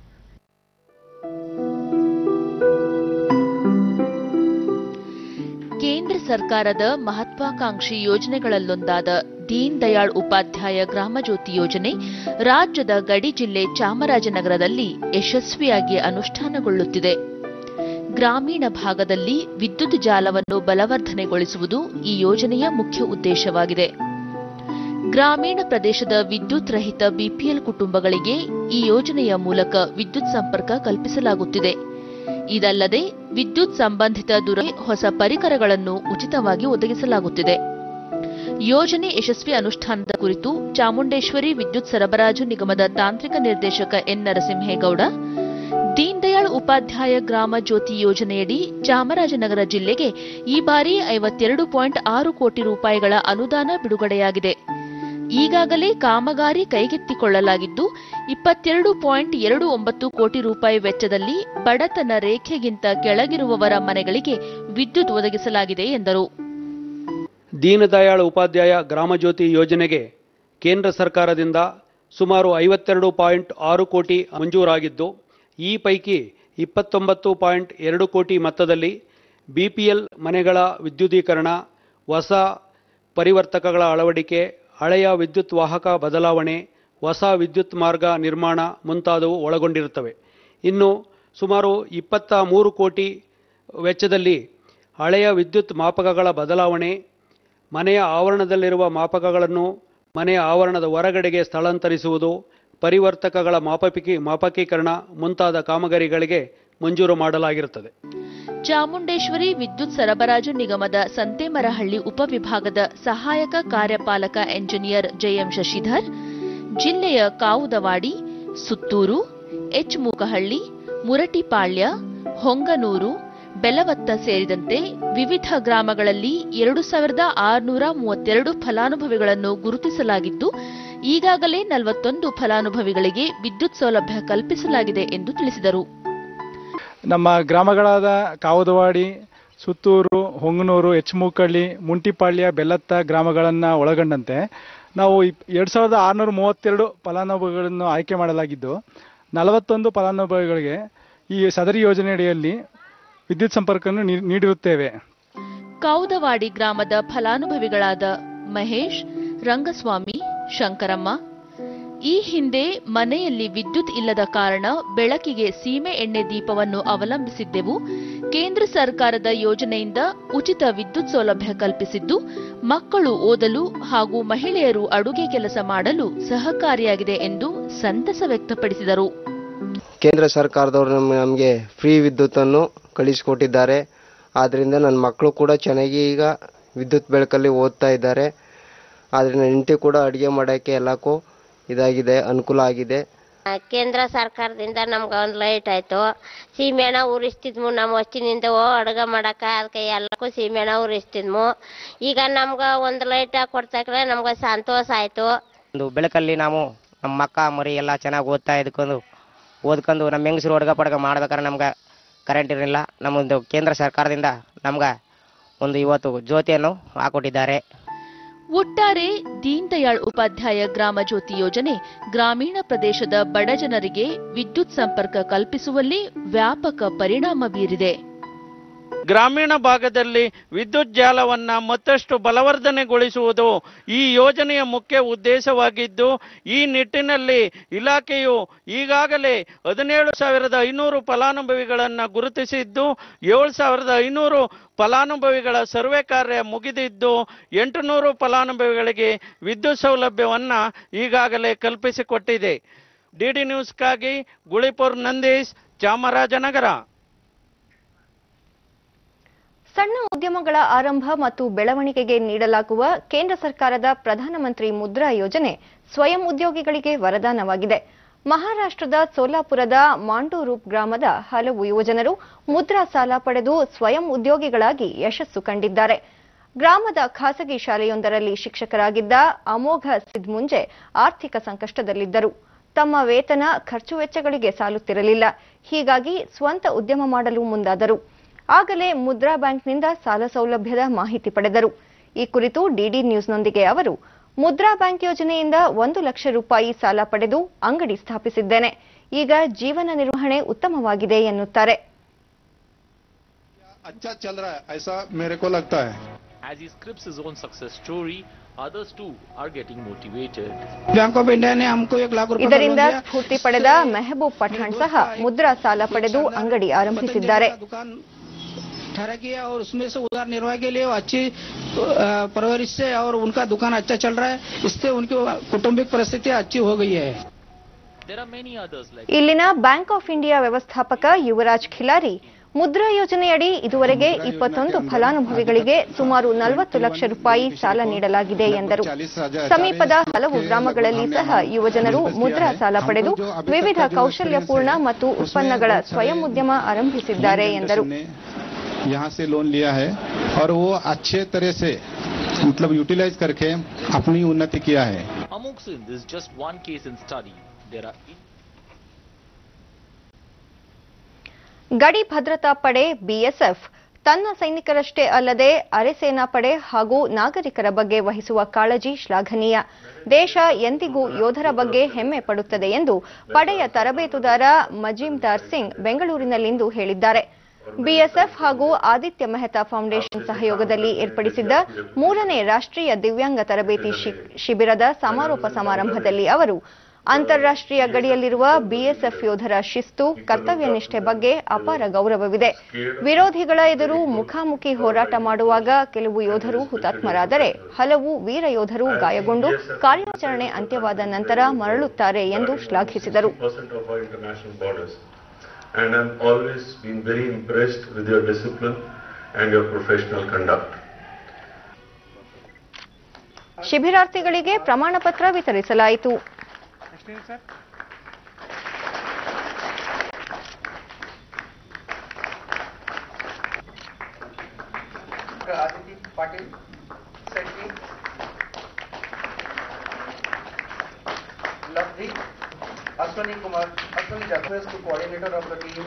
ಕೇಂದ್ರ ಸರ್ಕಾರದ ಮಹತ್ವಾಕಾಂಕ್ಷಿ ಯೋಜನೆಗಳಲ್ಲೊಂದಾದ ದೀನ್ ದಯಾಳ್ ಉಪಾಧ್ಯಾಯ ಗ್ರಾಮಜ್ಯೋತಿ ಯೋಜನೆ ರಾಜ್ಯದ ಗಡಿ ಜಿಲ್ಲೆ ಚಾಮರಾಜನಗರದಲ್ಲಿ ಯಶಸ್ವಿಯಾಗಿ ಅನುಷ್ಠಾನಗೊಳ್ಳುತ್ತಿದೆ ಗ್ರಾಮೀಣ ಭಾಗದಲ್ಲಿ ವಿದ್ಯುತ್ ಜಾಲವನ್ನು ಬಲವರ್ಧನೆಗೊಳಿಸುವುದು ಈ ಯೋಜನೆಯ ಮುಖ್ಯ ಉದ್ದೇಶವಾಗಿದೆ ಗ್ರಾಮೀಣ ಪ್ರದೇಶದ ವಿದ್ಯುತ್ ರಹಿತ ಬಿಪಿಎಲ್ ಕುಟುಂಬಗಳಿಗೆ ಈ ಯೋಜನೆಯ ಮೂಲಕ ವಿದ್ಯುತ್ ಸಂಪರ್ಕ ಕಲ್ಪಿಸಲಾಗುತ್ತಿದೆ ಇದಲ್ಲದೆ ವಿದ್ಯುತ್ ಸಂಬಂಧಿತ ದುರ ಹೊಸ ಪರಿಕರಗಳನ್ನು ಉಚಿತವಾಗಿ ಒದಗಿಸಲಾಗುತ್ತಿದೆ ಯೋಜನೆ ಯಶಸ್ವಿ ಅನುಷ್ಠಾನದ ಕುರಿತು ಚಾಮುಂಡೇಶ್ವರಿ ವಿದ್ಯುತ್ ಸರಬರಾಜು ನಿಗಮದ ತಾಂತ್ರಿಕ ನಿರ್ದೇಶಕ ಎನ್ ನರಸಿಂಹೇಗೌಡ ದೀನ್ ದಯಾಳ್ ಉಪಾಧ್ಯಾಯ ಗ್ರಾಮ ಜ್ಯೋತಿ ಯೋಜನೆಯಡಿ ಚಾಮರಾಜನಗರ ಜಿಲ್ಲೆಗೆ ಈ ಬಾರಿ ಐವತ್ತೆರಡು ಪಾಯಿಂಟ್ ಆರು ಕೋಟಿ ರೂಪಾಯಿಗಳ ಅನುದಾನ ಬಿಡುಗಡೆಯಾಗಿದೆ ಈಗಾಗಲೇ ಕಾಮಗಾರಿ ಕೈಗೆತ್ತಿಕೊಳ್ಳಲಾಗಿದ್ದು ಇಪ್ಪತ್ತೆರಡು ಪಾಯಿಂಟ್ ಎರಡು ಒಂಬತ್ತು ಕೋಟಿ ರೂಪಾಯಿ ವೆಚ್ಚದಲ್ಲಿ ಬಡತನ ರೇಖೆಗಿಂತ ಕೆಳಗಿರುವವರ ಮನೆಗಳಿಗೆ ವಿದ್ಯುತ್ ಒದಗಿಸಲಾಗಿದೆ ಎಂದರು ದೀನದಯಾಳ್ ಉಪಾಧ್ಯಾಯ ಗ್ರಾಮಜ್ಯೋತಿ ಯೋಜನೆಗೆ ಕೇಂದ್ರ ಸರ್ಕಾರದಿಂದ ಸುಮಾರು ಐವತ್ತೆರಡು ಪಾಯಿಂಟ್ ಆರು ಕೋಟಿ ಮಂಜೂರಾಗಿದ್ದು ಈ ಪೈಕಿ ಇಪ್ಪತ್ತೊಂಬತ್ತು ಪಾಯಿಂಟ್ ಎರಡು ಕೋಟಿ ಮೊತ್ತದಲ್ಲಿ ಬಿಪಿಎಲ್ ಮನೆಗಳ ವಿದ್ಯುದೀಕರಣ ಹೊಸ ಪರಿವರ್ತಕಗಳ ಅಳವಡಿಕೆ ಹಳೆಯ ವಿದ್ಯುತ್ ವಾಹಕ ಬದಲಾವಣೆ ಹೊಸ ವಿದ್ಯುತ್ ಮಾರ್ಗ ನಿರ್ಮಾಣ ಮುಂತಾದವು ಒಳಗೊಂಡಿರುತ್ತವೆ ಇನ್ನು ಸುಮಾರು ಇಪ್ಪತ್ತ ಮೂರು ಕೋಟಿ ವೆಚ್ಚದಲ್ಲಿ ಹಳೆಯ ವಿದ್ಯುತ್ ಮಾಪಕಗಳ ಬದಲಾವಣೆ ಮನೆಯ ಆವರಣದಲ್ಲಿರುವ ಮಾಪಕಗಳನ್ನು ಮನೆಯ ಆವರಣದ ಹೊರಗಡೆಗೆ ಸ್ಥಳಾಂತರಿಸುವುದು ಪರಿವರ್ತಕಗಳ ಮಾಪಕಿ ಮಾಪಕೀಕರಣ ಮುಂತಾದ ಕಾಮಗಾರಿಗಳಿಗೆ ಮಂಜೂರು ಮಾಡಲಾಗಿರುತ್ತದೆ ಚಾಮುಂಡೇಶ್ವರಿ ವಿದ್ಯುತ್ ಸರಬರಾಜು ನಿಗಮದ ಸಂತೇಮರಹಳ್ಳಿ ಉಪವಿಭಾಗದ ಸಹಾಯಕ ಕಾರ್ಯಪಾಲಕ ಎಂಜಿನಿಯರ್ ಜೆಎಂ ಶಶಿಧರ್ ಜಿಲ್ಲೆಯ ಕಾವುದವಾಡಿ ಸುತ್ತೂರು ಎಚ್ ಮೂಕಹಳ್ಳಿ ಮುರಟಿಪಾಳ್ಯ ಹೊಂಗನೂರು ಬೆಲವತ್ತ ಸೇರಿದಂತೆ ವಿವಿಧ ಗ್ರಾಮಗಳಲ್ಲಿ ಎರಡು ಸಾವಿರದ ಆರುನೂರ ಮೂವತ್ತೆರಡು ಫಲಾನುಭವಿಗಳನ್ನು ಗುರುತಿಸಲಾಗಿದ್ದು ಈಗಾಗಲೇ ನಲವತ್ತೊಂದು ಫಲಾನುಭವಿಗಳಿಗೆ ವಿದ್ಯುತ್ ಸೌಲಭ್ಯ ಕಲ್ಪಿಸಲಾಗಿದೆ ಎಂದು ತಿಳಿಸಿದರು ನಮ್ಮ ಗ್ರಾಮಗಳಾದ ಕಾವುದವಾಡಿ ಸುತ್ತೂರು ಹೊಂಗನೂರು ಎಚ್ಮೂಕಳ್ಳಿ ಮುಂಟಿಪಾಳ್ಯ ಬೆಲ್ಲತ್ತ ಗ್ರಾಮಗಳನ್ನು ಒಳಗೊಂಡಂತೆ ನಾವು ಇಪ್ ಎರಡು ಸಾವಿರದ ಆರುನೂರ ಮೂವತ್ತೆರಡು ಫಲಾನುಭವಿಗಳನ್ನು ಆಯ್ಕೆ ಮಾಡಲಾಗಿದ್ದು ನಲವತ್ತೊಂದು ಫಲಾನುಭವಿಗಳಿಗೆ ಈ ಸದರಿ ಯೋಜನೆಯಡಿಯಲ್ಲಿ ವಿದ್ಯುತ್ ಸಂಪರ್ಕವನ್ನು ನೀ- ನೀಡಿರುತ್ತೇವೆ ಕೌದವಾಡಿ ಗ್ರಾಮದ ಫಲಾನುಭವಿಗಳಾದ ಮಹೇಶ್ ರಂಗಸ್ವಾಮಿ ಶಂಕರಮ್ಮ ಈ ಹಿಂದೆ ಮನೆಯಲ್ಲಿ ವಿದ್ಯುತ್ ಇಲ್ಲದ ಕಾರಣ ಬೆಳಕಿಗೆ ಸೀಮೆ ಎಣ್ಣೆ ದೀಪವನ್ನು ಅವಲಂಬಿಸಿದ್ದೆವು ಕೇಂದ್ರ ಸರ್ಕಾರದ ಯೋಜನೆಯಿಂದ ಉಚಿತ ವಿದ್ಯುತ್ ಸೌಲಭ್ಯ ಕಲ್ಪಿಸಿದ್ದು ಮಕ್ಕಳು ಓದಲು ಹಾಗೂ ಮಹಿಳೆಯರು ಅಡುಗೆ ಕೆಲಸ ಮಾಡಲು ಸಹಕಾರಿಯಾಗಿದೆ ಎಂದು ಸಂತಸ ವ್ಯಕ್ತಪಡಿಸಿದರು ಕೇಂದ್ರ ಸರ್ಕಾರದವರು ನಮ್ ನಮಗೆ ಫ್ರೀ ವಿದ್ಯುತ್ತನ್ನು ಕಳಿಸಿಕೊಟ್ಟಿದ್ದಾರೆ ಆದ್ದರಿಂದ ನನ್ನ ಮಕ್ಕಳು ಕೂಡ ಚೆನ್ನಾಗಿ ಈಗ ವಿದ್ಯುತ್ ಬೆಳಕಲ್ಲಿ ಓದ್ತಾ ಇದ್ದಾರೆ ಆದರೆ ನನ್ನ ಹೆಂಡತಿ ಕೂಡ ಅಡುಗೆ ಮಾಡೋಕ್ಕೆ ಎಲ್ಲಕ್ಕೂ ಇದಾಗಿದೆ ಅನುಕೂಲ ಆಗಿದೆ ಕೇಂದ್ರ ಸರ್ಕಾರದಿಂದ ನಮ್ಗೆ ಒಂದು ಲೈಟ್ ಆಯ್ತು ಸೀಮೆಣ್ಣ ಉರಿಸ್ತಿದ್ಮು ನಮ್ಮ ವಸ್ತಿನಿಂದ ಓ ಅಡುಗೆ ಮಾಡಕ ಅದಕ್ಕೆ ಎಲ್ಲಕ್ಕೂ ಸೀಮೆಣ್ಣ ಉರಿಸ್ತಿದ್ಮು ಈಗ ನಮ್ಗೆ ಒಂದು ಲೈಟ್ ಕೊಡ್ತಕ್ರೆ ನಮ್ಗೆ ಸಂತೋಷ ಆಯ್ತು ಒಂದು ಬೆಳಕಲ್ಲಿ ನಾವು ನಮ್ಮ ಮಕ್ಕ ಮರಿ ಎಲ್ಲ ಚೆನ್ನಾಗಿ ಓದ್ತಾ ಇದ್ಕೊಂಡು ಓದ್ಕೊಂಡು ನಮ್ಮ ಹೆಂಗಸರು ಅಡ್ಗೆ ಪಡ್ಗೆ ಮಾಡ್ಬೇಕಾದ್ರೆ ನಮ್ಗೆ ಕರೆಂಟ್ ಇರಲಿಲ್ಲ ನಮ್ಮೊಂದು ಕೇಂದ್ರ ಸರ್ಕಾರದಿಂದ ನಮ್ಗೆ ಒಂದು ಇವತ್ತು ಜ್ಯೋತಿಯನ್ನು ಹಾಕೊಟ್ಟಿದ್ದಾರೆ ಒಟ್ಟಾರೆ ದೀನ್ ದಯಾಳ್ ಉಪಾಧ್ಯಾಯ ಗ್ರಾಮ ಜ್ಯೋತಿ ಯೋಜನೆ ಗ್ರಾಮೀಣ ಪ್ರದೇಶದ ಬಡ ಜನರಿಗೆ ವಿದ್ಯುತ್ ಸಂಪರ್ಕ ಕಲ್ಪಿಸುವಲ್ಲಿ ವ್ಯಾಪಕ ಪರಿಣಾಮ ಬೀರಿದೆ ಗ್ರಾಮೀಣ ಭಾಗದಲ್ಲಿ ವಿದ್ಯುತ್ ಜಾಲವನ್ನ ಮತ್ತಷ್ಟು ಬಲವರ್ಧನೆಗೊಳಿಸುವುದು ಈ ಯೋಜನೆಯ ಮುಖ್ಯ ಉದ್ದೇಶವಾಗಿದ್ದು ಈ ನಿಟ್ಟಿನಲ್ಲಿ ಇಲಾಖೆಯು ಈಗಾಗಲೇ ಹದಿನೇಳು ಸಾವಿರದ ಐನೂರು ಫಲಾನುಭವಿಗಳನ್ನು ಗುರುತಿಸಿದ್ದು ಏಳು ಸಾವಿರದ ಐನೂರು ಫಲಾನುಭವಿಗಳ ಸರ್ವೆ ಕಾರ್ಯ ಮುಗಿದಿದ್ದು ಎಂಟುನೂರು ಫಲಾನುಭವಿಗಳಿಗೆ ವಿದ್ಯುತ್ ಸೌಲಭ್ಯವನ್ನ ಈಗಾಗಲೇ ಕಲ್ಪಿಸಿಕೊಟ್ಟಿದೆ ಡಿಡಿ ನ್ಯೂಸ್ಗಾಗಿ ಗುಳಿಪುರ್ ನಂದೀಶ್ ಚಾಮರಾಜನಗರ ಸಣ್ಣ ಉದ್ಯಮಗಳ ಆರಂಭ ಮತ್ತು ಬೆಳವಣಿಗೆಗೆ ನೀಡಲಾಗುವ ಕೇಂದ್ರ ಸರ್ಕಾರದ ಪ್ರಧಾನಮಂತ್ರಿ ಮುದ್ರಾ ಯೋಜನೆ ಸ್ವಯಂ ಉದ್ಯೋಗಿಗಳಿಗೆ ವರದಾನವಾಗಿದೆ ಮಹಾರಾಷ್ಟ್ರದ ಸೋಲಾಪುರದ ಮಾಂಡೂರೂಪ್ ಗ್ರಾಮದ ಹಲವು ಯುವಜನರು ಮುದ್ರಾ ಸಾಲ ಪಡೆದು ಸ್ವಯಂ ಉದ್ಯೋಗಿಗಳಾಗಿ ಯಶಸ್ಸು ಕಂಡಿದ್ದಾರೆ ಗ್ರಾಮದ ಖಾಸಗಿ ಶಾಲೆಯೊಂದರಲ್ಲಿ ಶಿಕ್ಷಕರಾಗಿದ್ದ ಅಮೋಘ ಸಿದ್ಮುಂಜೆ ಆರ್ಥಿಕ ಸಂಕಷ್ಟದಲ್ಲಿದ್ದರು ತಮ್ಮ ವೇತನ ಖರ್ಚು ವೆಚ್ಚಗಳಿಗೆ ಸಾಲುತ್ತಿರಲಿಲ್ಲ ಹೀಗಾಗಿ ಸ್ವಂತ ಉದ್ಯಮ ಮಾಡಲು ಮುಂದಾದರು ಆಗಲೇ ಮುದ್ರಾ ಬ್ಯಾಂಕ್ನಿಂದ ಸಾಲ ಸೌಲಭ್ಯದ ಮಾಹಿತಿ ಪಡೆದರು ಈ ಕುರಿತು ಡಿಡಿ ನ್ಯೂಸ್ನೊಂದಿಗೆ ಅವರು ಮುದ್ರಾ ಬ್ಯಾಂಕ್ ಯೋಜನೆಯಿಂದ ಒಂದು ಲಕ್ಷ ರೂಪಾಯಿ ಸಾಲ ಪಡೆದು ಅಂಗಡಿ ಸ್ಥಾಪಿಸಿದ್ದೇನೆ ಈಗ ಜೀವನ ನಿರ್ವಹಣೆ ಉತ್ತಮವಾಗಿದೆ ಎನ್ನುತ್ತಾರೆ अच्छा चल रहा है ऐसा मेरे को लगता है As he scripts his own success story, others too are getting motivated. Bank of India ने हमको एक लाख रुपए का लोन ಇದರಿಂದ दिया ಸ್ಫೂರ್ತಿ ಪಡೆದ ಮೆಹಬೂಬ್ ಪಠಾಣ್ ಸಹ ಮುದ್ರಾ ಸಾಲ ಪಡೆದು ಅಂಗಡಿ ಆರಂಭಿಸಿದ್ದಾರೆ दुकान ठहरा किया और उसमें से उधार निर्वाह के लिए वो अच्छी अ, परवरिश से और उनका दुकान अच्छा चल रहा है इससे उनकी कौटुंबिक परिस्थिति अच्छी हो गई है There are many others like ಇಲ್ಲಿನ ಬ್ಯಾಂಕ್ ಆಫ್ ಇಂಡಿಯಾ ವ್ಯವಸ್ಥಾಪಕ ಯುವರಾಜ್ ಖಿಲಾರಿ ಮುದ್ರಾ ಯೋಜನೆಯಡಿ ಇದುವರೆಗೆ ಇಪ್ಪತ್ತೊಂದು ಫಲಾನುಭವಿಗಳಿಗೆ ಸುಮಾರು ನಲವತ್ತು ಲಕ್ಷ ರೂಪಾಯಿ ಸಾಲ ನೀಡಲಾಗಿದೆ ಎಂದರು ಸಮೀಪದ ಹಲವು ಗ್ರಾಮಗಳಲ್ಲಿ ಸಹ ಯುವಜನರು ಮುದ್ರಾ ಸಾಲ ಪಡೆದು ವಿವಿಧ ಕೌಶಲ್ಯಪೂರ್ಣ ಮತ್ತು ಉತ್ಪನ್ನಗಳ ಸ್ವಯಂ ಉದ್ಯಮ ಆರಂಭಿಸಿದ್ದಾರೆ ಎಂದರು यहाँ से लोन लिया है और वो अच्छे तरह से मतलब यूटिलाइज करके अपनी उन्नति किया है Amok Singh is just one case in study. There are ಗಡಿ ಭದ್ರತಾ ಪಡೆ ಬಿಎಸ್ಎಫ್ ತನ್ನ ಸೈನಿಕರಷ್ಟೇ ಅಲ್ಲದೆ ಅರೆ ಸೇನಾ ಪಡೆ ಹಾಗೂ ನಾಗರಿಕರ ಬಗ್ಗೆ ವಹಿಸುವ ಕಾಳಜಿ ಶ್ಲಾಘನೀಯ ದೇಶ ಎಂದಿಗೂ ಯೋಧರ ಬಗ್ಗೆ ಹೆಮ್ಮೆ ಪಡುತ್ತದೆ ಎಂದು ಪಡೆಯ ತರಬೇತುದಾರ ಮಜೀಮ್ದಾರ್ ಸಿಂಗ್ ಬೆಂಗಳೂರಿನಲ್ಲಿಂದು ಹೇಳಿದ್ದಾರೆ ಬಿಎಸ್ಎಫ್ ಹಾಗೂ ಆದಿತ್ಯ ಮೆಹ್ತಾ ಫೌಂಡೇಶನ್ ಸಹಯೋಗದಲ್ಲಿ ಏರ್ಪಡಿಸಿದ್ದ ಮೂರನೇ ರಾಷ್ಟ್ರೀಯ ದಿವ್ಯಾಂಗ ತರಬೇತಿ ಶಿ- ಶಿಬಿರದ ಸಮಾರೋಪ ಸಮಾರಂಭದಲ್ಲಿ ಅವರು ಅಂತಾರಾಷ್ಟ್ರೀಯ ಗಡಿಯಲ್ಲಿರುವ ಬಿಎಸ್ಎಫ್ ಯೋಧರ ಶಿಸ್ತು ಕರ್ತವ್ಯ ನಿಷ್ಠೆ ಬಗ್ಗೆ ಅಪಾರ ಗೌರವವಿದೆ ವಿರೋಧಿಗಳ ಎದುರು ಮುಖಾಮುಖಿ ಹೋರಾಟ ಮಾಡುವಾಗ ಕೆಲವು ಯೋಧರು ಹುತಾತ್ಮರಾದರೆ ಹಲವು ವೀರ ಯೋಧರು ಗಾಯಗೊಂಡು ಕಾರ್ಯಾಚರಣೆ ಅಂತ್ಯವಾದ ನಂತರ ಮರಳುತ್ತಾರೆ ಎಂದು ಶ್ಲಾಘಿಸಿದರು percent of our international borders. And I'm always been very impressed with your discipline and your professional conduct. ಶಿಬಿರಾರ್ಥಿಗಳಿಗೆ ಪ್ರಮಾಣ ಪತ್ರ ವಿತರಿಸಲಾಯಿತು Aditi Patil, Secretary. Lavdi, Ashwani Kumar, Ashwani Jathwes, the coordinator of the team.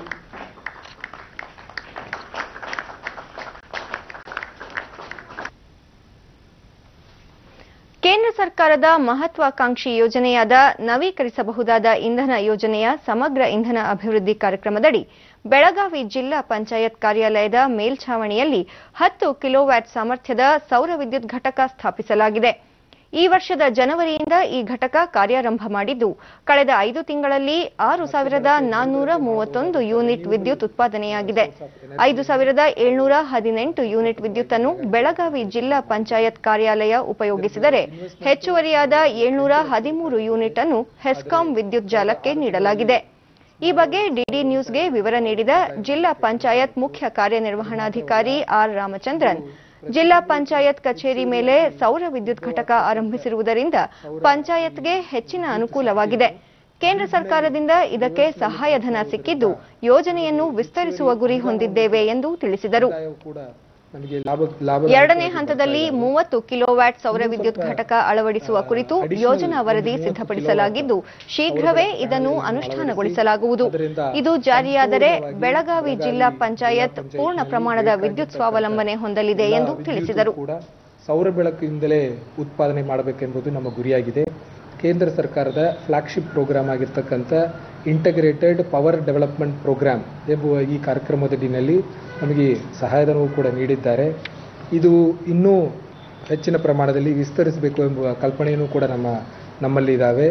ಕೇಂದ್ರ ಸರ್ಕಾರದ ಮಹತ್ವಾಕಾಂಕ್ಷಿ ಯೋಜನೆಯಾದ ನವೀಕರಿಸಬಹುದಾದ ಇಂಧನ ಯೋಜನೆಯ ಸಮಗ್ರ ಇಂಧನ ಅಭಿವೃದ್ಧಿ ಕಾರ್ಯಕ್ರಮದಡಿ ಬೆಳಗಾವಿ ಜಿಲ್ಲಾ ಪಂಚಾಯತ್ ಕಾರ್ಯಾಲಯದ ಮೇಲ್ಛಾವಣಿಯಲ್ಲಿ ಹತ್ತು ಕಿಲೋವ್ಯಾಟ್ ಸಾಮರ್ಥ್ಯದ ಸೌರ ವಿದ್ಯುತ್ ಘಟಕ ಸ್ಥಾಪಿಸಲಾಗಿದೆ ಈ ವರ್ಷದ ಜನವರಿಯಿಂದ ಈ ಘಟಕ ಕಾರ್ಯಾರಂಭ ಮಾಡಿದ್ದು ಕಳೆದ ಐದು ತಿಂಗಳಲ್ಲಿ ಆರು ಸಾವಿರದ ನಾನ್ನೂರ ಮೂವತ್ತೊಂದು ಯೂನಿಟ್ ವಿದ್ಯುತ್ ಉತ್ಪಾದನೆಯಾಗಿದೆ ಐದು ಸಾವಿರದ ಏಳ್ನೂರ ಹದಿನೆಂಟು ಯೂನಿಟ್ ವಿದ್ಯುತ್ ಅನ್ನು ಬೆಳಗಾವಿ ಜಿಲ್ಲಾ ಪಂಚಾಯತ್ ಕಾರ್ಯಾಲಯ ಉಪಯೋಗಿಸಿದರೆ ಹೆಚ್ಚುವರಿಯಾದ ಏಳ್ನೂರ ಹದಿಮೂರು ಯೂನಿಟ್ ಅನ್ನು ಹೆಸ್ಕಾಂ ವಿದ್ಯುತ್ ಜಾಲಕ್ಕೆ ನೀಡಲಾಗಿದೆ ಈ ಬಗ್ಗೆ ಡಿಡಿ ನ್ಯೂಸ್ಗೆ ವಿವರ ನೀಡಿದ ಜಿಲ್ಲಾ ಪಂಚಾಯತ್ ಮುಖ್ಯ ಕಾರ್ಯನಿರ್ವಹಣಾಧಿಕಾರಿ ಆರ್ ರಾಮಚಂದ್ರನ್ ಜಿಲ್ಲಾ ಪಂಚಾಯತ್ ಕಚೇರಿ ಮೇಲೆ ಸೌರ ವಿದ್ಯುತ್ ಘಟಕ ಆರಂಭಿಸಿರುವುದರಿಂದ ಪಂಚಾಯತ್ಗೆ ಹೆಚ್ಚಿನ ಅನುಕೂಲವಾಗಿದೆ ಕೇಂದ್ರ ಸರ್ಕಾರದಿಂದ ಇದಕ್ಕೆ ಸಹಾಯಧನ ಸಿಕ್ಕಿದ್ದು ಯೋಜನೆಯನ್ನು ವಿಸ್ತರಿಸುವ ಗುರಿ ಹೊಂದಿದ್ದೇವೆ ಎಂದು ತಿಳಿಸಿದರು ನಮಗೆ ಲಾಭ ಲಾಭ ಎರಡನೇ ಹಂತದಲ್ಲಿ ಮೂವತ್ತು ಕಿಲೋವ್ಯಾಟ್ ಸೌರ ವಿದ್ಯುತ್ ಘಟಕ ಅಳವಡಿಸುವ ಕುರಿತು ಯೋಜನಾ ವರದಿ ಸಿದ್ಧಪಡಿಸಲಾಗಿದ್ದು ಶೀಘ್ರವೇ ಇದನ್ನು ಅನುಷ್ಠಾನಗೊಳಿಸಲಾಗುವುದು ಇದು ಜಾರಿಯಾದರೆ ಬೆಳಗಾವಿ ಜಿಲ್ಲಾ ಪಂಚಾಯತ್ ಪೂರ್ಣ ಪ್ರಮಾಣದ ವಿದ್ಯುತ್ ಸ್ವಾವಲಂಬನೆ ಹೊಂದಲಿದೆ ಎಂದು ತಿಳಿಸಿದರು ಕೂಡ ಸೌರ ಬೆಳಕಿನಿಂದಲೇ ಉತ್ಪಾದನೆ ಮಾಡಬೇಕೆಂಬುದು ನಮ್ಮ ಗುರಿಯಾಗಿದೆ ಕೇಂದ್ರ ಸರ್ಕಾರದ ಫ್ಲಾಗ್ಶಿಪ್ ಪ್ರೋಗ್ರಾಮ್ ಆಗಿರ್ತಕ್ಕಂಥ ಇಂಟಗ್ರೇಟೆಡ್ ಪವರ್ ಡೆವಲಪ್ಮೆಂಟ್ ಪ್ರೋಗ್ರಾಮ್ ಎಂಬುವ ಈ ಕಾರ್ಯಕ್ರಮದಡಿನಲ್ಲಿ ನಮಗೆ ಸಹಾಯಧನವೂ ಕೂಡ ನೀಡಿದ್ದಾರೆ ಇದು ಇನ್ನೂ ಹೆಚ್ಚಿನ ಪ್ರಮಾಣದಲ್ಲಿ ವಿಸ್ತರಿಸಬೇಕು ಎಂಬುವ ಕಲ್ಪನೆಯೂ ಕೂಡ ನಮ್ಮ ನಮ್ಮಲ್ಲಿ ಇದ್ದಾವೆ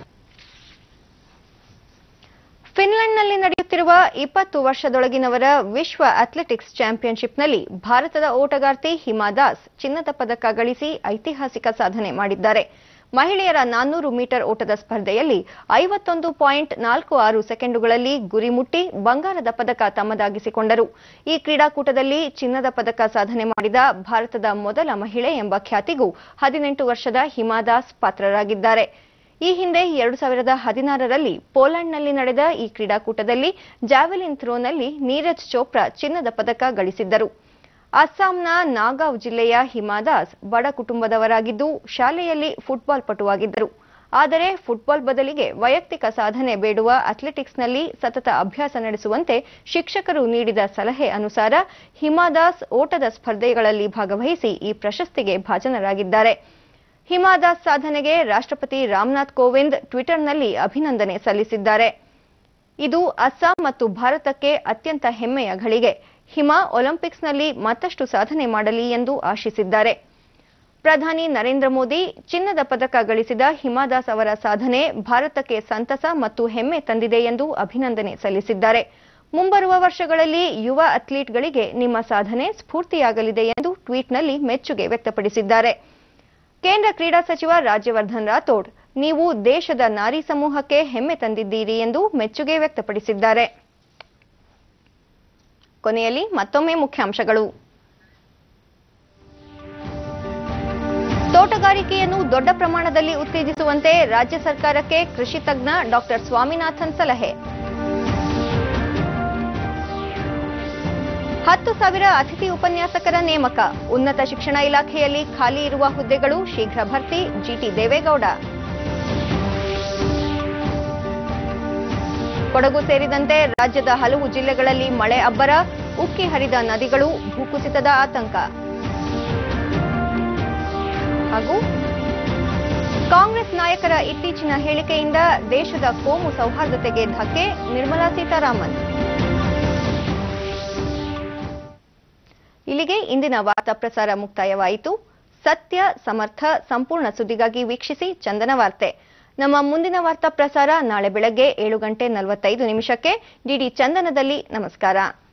ಫಿನ್ಲೆಂಡ್ನಲ್ಲಿ ನಡೆಯುತ್ತಿರುವ ಇಪ್ಪತ್ತು ವರ್ಷದೊಳಗಿನವರ ವಿಶ್ವ ಅಥ್ಲೆಟಿಕ್ಸ್ ಚಾಂಪಿಯನ್ಶಿಪ್ನಲ್ಲಿ ಭಾರತದ ಓಟಗಾರ್ತಿ ಹಿಮಾ ದಾಸ್ ಚಿನ್ನದ ಪದಕ ಗಳಿಸಿ ಐತಿಹಾಸಿಕ ಸಾಧನೆ ಮಾಡಿದ್ದಾರೆ ಮಹಿಳೆಯರ ನಾನ್ನೂರು ಮೀಟರ್ ಓಟದ ಸ್ಪರ್ಧೆಯಲ್ಲಿ ಐವತ್ತೊಂದು ಪಾಯಿಂಟ್ ನಾಲ್ಕು ಆರು ಸೆಕೆಂಡುಗಳಲ್ಲಿ ಗುರಿ ಮುಟ್ಟಿ ಬಂಗಾರದ ಪದಕ ತಮ್ಮದಾಗಿಸಿಕೊಂಡರು ಈ ಕ್ರೀಡಾಕೂಟದಲ್ಲಿ ಚಿನ್ನದ ಪದಕ ಸಾಧನೆ ಮಾಡಿದ ಭಾರತದ ಮೊದಲ ಮಹಿಳೆ ಎಂಬ ಖ್ಯಾತಿಗೂ ಹದಿನೆಂಟು ವರ್ಷದ ಹಿಮಾ ದಾಸ್ ಪಾತ್ರರಾಗಿದ್ದಾರೆ ಈ ಹಿಂದೆ ಎರಡು ಸಾವಿರದ ಹದಿನಾರರಲ್ಲಿ ಪೋಲೆಂಡ್ನಲ್ಲಿ ನಡೆದ ಈ ಕ್ರೀಡಾಕೂಟದಲ್ಲಿ ಜಾವೆಲಿನ್ ಥ್ರೋನಲ್ಲಿ ನೀರಜ್ ಚೋಪ್ರಾ ಚಿನ್ನದ ಪದಕ ಗಳಿಸಿದ್ದರು ಅಸ್ಸಾಂನ ನಾಗಾವ್ ಜಿಲ್ಲೆಯ ಹಿಮಾದಾಸ್ ಬಡ ಕುಟುಂಬದವರಾಗಿದ್ದು ಶಾಲೆಯಲ್ಲಿ ಫುಟ್ಬಾಲ್ ಪಟುವಾಗಿದ್ದರು ಆದರೆ ಫುಟ್ಬಾಲ್ ಬದಲಿಗೆ ವೈಯಕ್ತಿಕ ಸಾಧನೆ ಬೇಡುವ ಅಥ್ಲೆಟಿಕ್ಸ್ನಲ್ಲಿ ಸತತ ಅಭ್ಯಾಸ ನಡೆಸುವಂತೆ ಶಿಕ್ಷಕರು ನೀಡಿದ ಸಲಹೆ ಅನುಸಾರ ಹಿಮಾದಾಸ್ ಓಟದ ಸ್ಪರ್ಧೆಗಳಲ್ಲಿ ಭಾಗವಹಿಸಿ ಈ ಪ್ರಶಸ್ತಿಗೆ ಭಾಜನರಾಗಿದ್ದಾರೆ ಹಿಮಾದಾಸ್ ಸಾಧನೆಗೆ ರಾಷ್ಟ್ರಪತಿ ರಾಮನಾಥ್ ಕೋವಿಂದ್ ಟ್ವಿಟರ್ನಲ್ಲಿ ಅಭಿನಂದನೆ ಸಲ್ಲಿಸಿದ್ದಾರೆ ಇದು ಅಸ್ಸಾಂ ಮತ್ತು ಭಾರತಕ್ಕೆ ಅತ್ಯಂತ ಹೆಮ್ಮೆಯ ಘಳಿಗೆ ಹಿಮಾ ಒಲಿಂಪಿಕ್ಸ್ನಲ್ಲಿ ಮತ್ತಷ್ಟು ಸಾಧನೆ ಮಾಡಲಿ ಎಂದು ಆಶಿಸಿದ್ದಾರೆ ಪ್ರಧಾನಿ ನರೇಂದ್ರ ಮೋದಿ ಚಿನ್ನದ ಪದಕ ಗಳಿಸಿದ ಹಿಮಾದಾಸ್ ಅವರ ಸಾಧನೆ ಭಾರತಕ್ಕೆ ಸಂತಸ ಮತ್ತು ಹೆಮ್ಮೆ ತಂದಿದೆ ಎಂದು ಅಭಿನಂದನೆ ಸಲ್ಲಿಸಿದ್ದಾರೆ ಮುಂಬರುವ ವರ್ಷಗಳಲ್ಲಿ ಯುವ ಅಥ್ಲೀಟ್ಗಳಿಗೆ ನಿಮ್ಮ ಸಾಧನೆ ಸ್ಫೂರ್ತಿಯಾಗಲಿದೆ ಎಂದು ಟ್ವೀಟ್ನಲ್ಲಿ ಮೆಚ್ಚುಗೆ ವ್ಯಕ್ತಪಡಿಸಿದ್ದಾರೆ ಕೇಂದ್ರ ಕ್ರೀಡಾ ಸಚಿವ ರಾಜ್ಯವರ್ಧನ್ ರಾಥೋಡ್ ನೀವು ದೇಶದ ನಾರಿ ಸಮೂಹಕ್ಕೆ ಹೆಮ್ಮೆ ತಂದಿದ್ದೀರಿ ಎಂದು ಮೆಚ್ಚುಗೆ ವ್ಯಕ್ತಪಡಿಸಿದ್ದಾರೆ ಕೊನೆಯಲ್ಲಿ ಮತ್ತೊಮ್ಮೆ ಮುಖ್ಯಾಂಶಗಳು ತೋಟಗಾರಿಕೆಯನ್ನು ದೊಡ್ಡ ಪ್ರಮಾಣದಲ್ಲಿ ಉತ್ತೇಜಿಸುವಂತೆ ರಾಜ್ಯ ಸರ್ಕಾರಕ್ಕೆ ಕೃಷಿ ತಜ್ಞ ಡಾಕ್ಟರ್ ಸ್ವಾಮಿನಾಥನ್ ಸಲಹೆ ಹತ್ತು ಸಾವಿರ ಅತಿಥಿ ಉಪನ್ಯಾಸಕರ ನೇಮಕ ಉನ್ನತ ಶಿಕ್ಷಣ ಇಲಾಖೆಯಲ್ಲಿ ಖಾಲಿ ಇರುವ ಹುದ್ದೆಗಳು ಶೀಘ್ರ ಭರ್ತಿ ಜಿಟಿ ದೇವೇಗೌಡ ಕೊಡಗು ಸೇರಿದಂತೆ ರಾಜ್ಯದ ಹಲವು ಜಿಲ್ಲೆಗಳಲ್ಲಿ ಮಳೆ ಅಬ್ಬರ ಉಕ್ಕಿ ಹರಿದ ನದಿಗಳು ಭೂಕುಸಿತದ ಆತಂಕ ಹಾಗೂ ಕಾಂಗ್ರೆಸ್ ನಾಯಕರ ಇತ್ತೀಚಿನ ಹೇಳಿಕೆಯಿಂದ ದೇಶದ ಕೋಮು ಸೌಹಾರ್ದತೆಗೆ ಧಕ್ಕೆ ನಿರ್ಮಲಾ ಸೀತಾರಾಮನ್ ಇಲ್ಲಿಗೆ ಇಂದಿನ ವಾರ್ತಾ ಪ್ರಸಾರ ಮುಕ್ತಾಯವಾಯಿತು ಸತ್ಯ ಸಮರ್ಥ ಸಂಪೂರ್ಣ ಸುದ್ದಿಗಾಗಿ ವೀಕ್ಷಿಸಿ ಚಂದನ ವಾರ್ತೆ ನಮ್ಮ ಮುಂದಿನ ವಾರ್ತಾ ಪ್ರಸಾರ ನಾಳೆ ಬೆಳಗ್ಗೆ ಏಳು ಗಂಟೆ ನಲವತ್ತೈದು ನಿಮಿಷಕ್ಕೆ ಡಿಡಿ ಚಂದನದಲ್ಲಿ ನಮಸ್ಕಾರ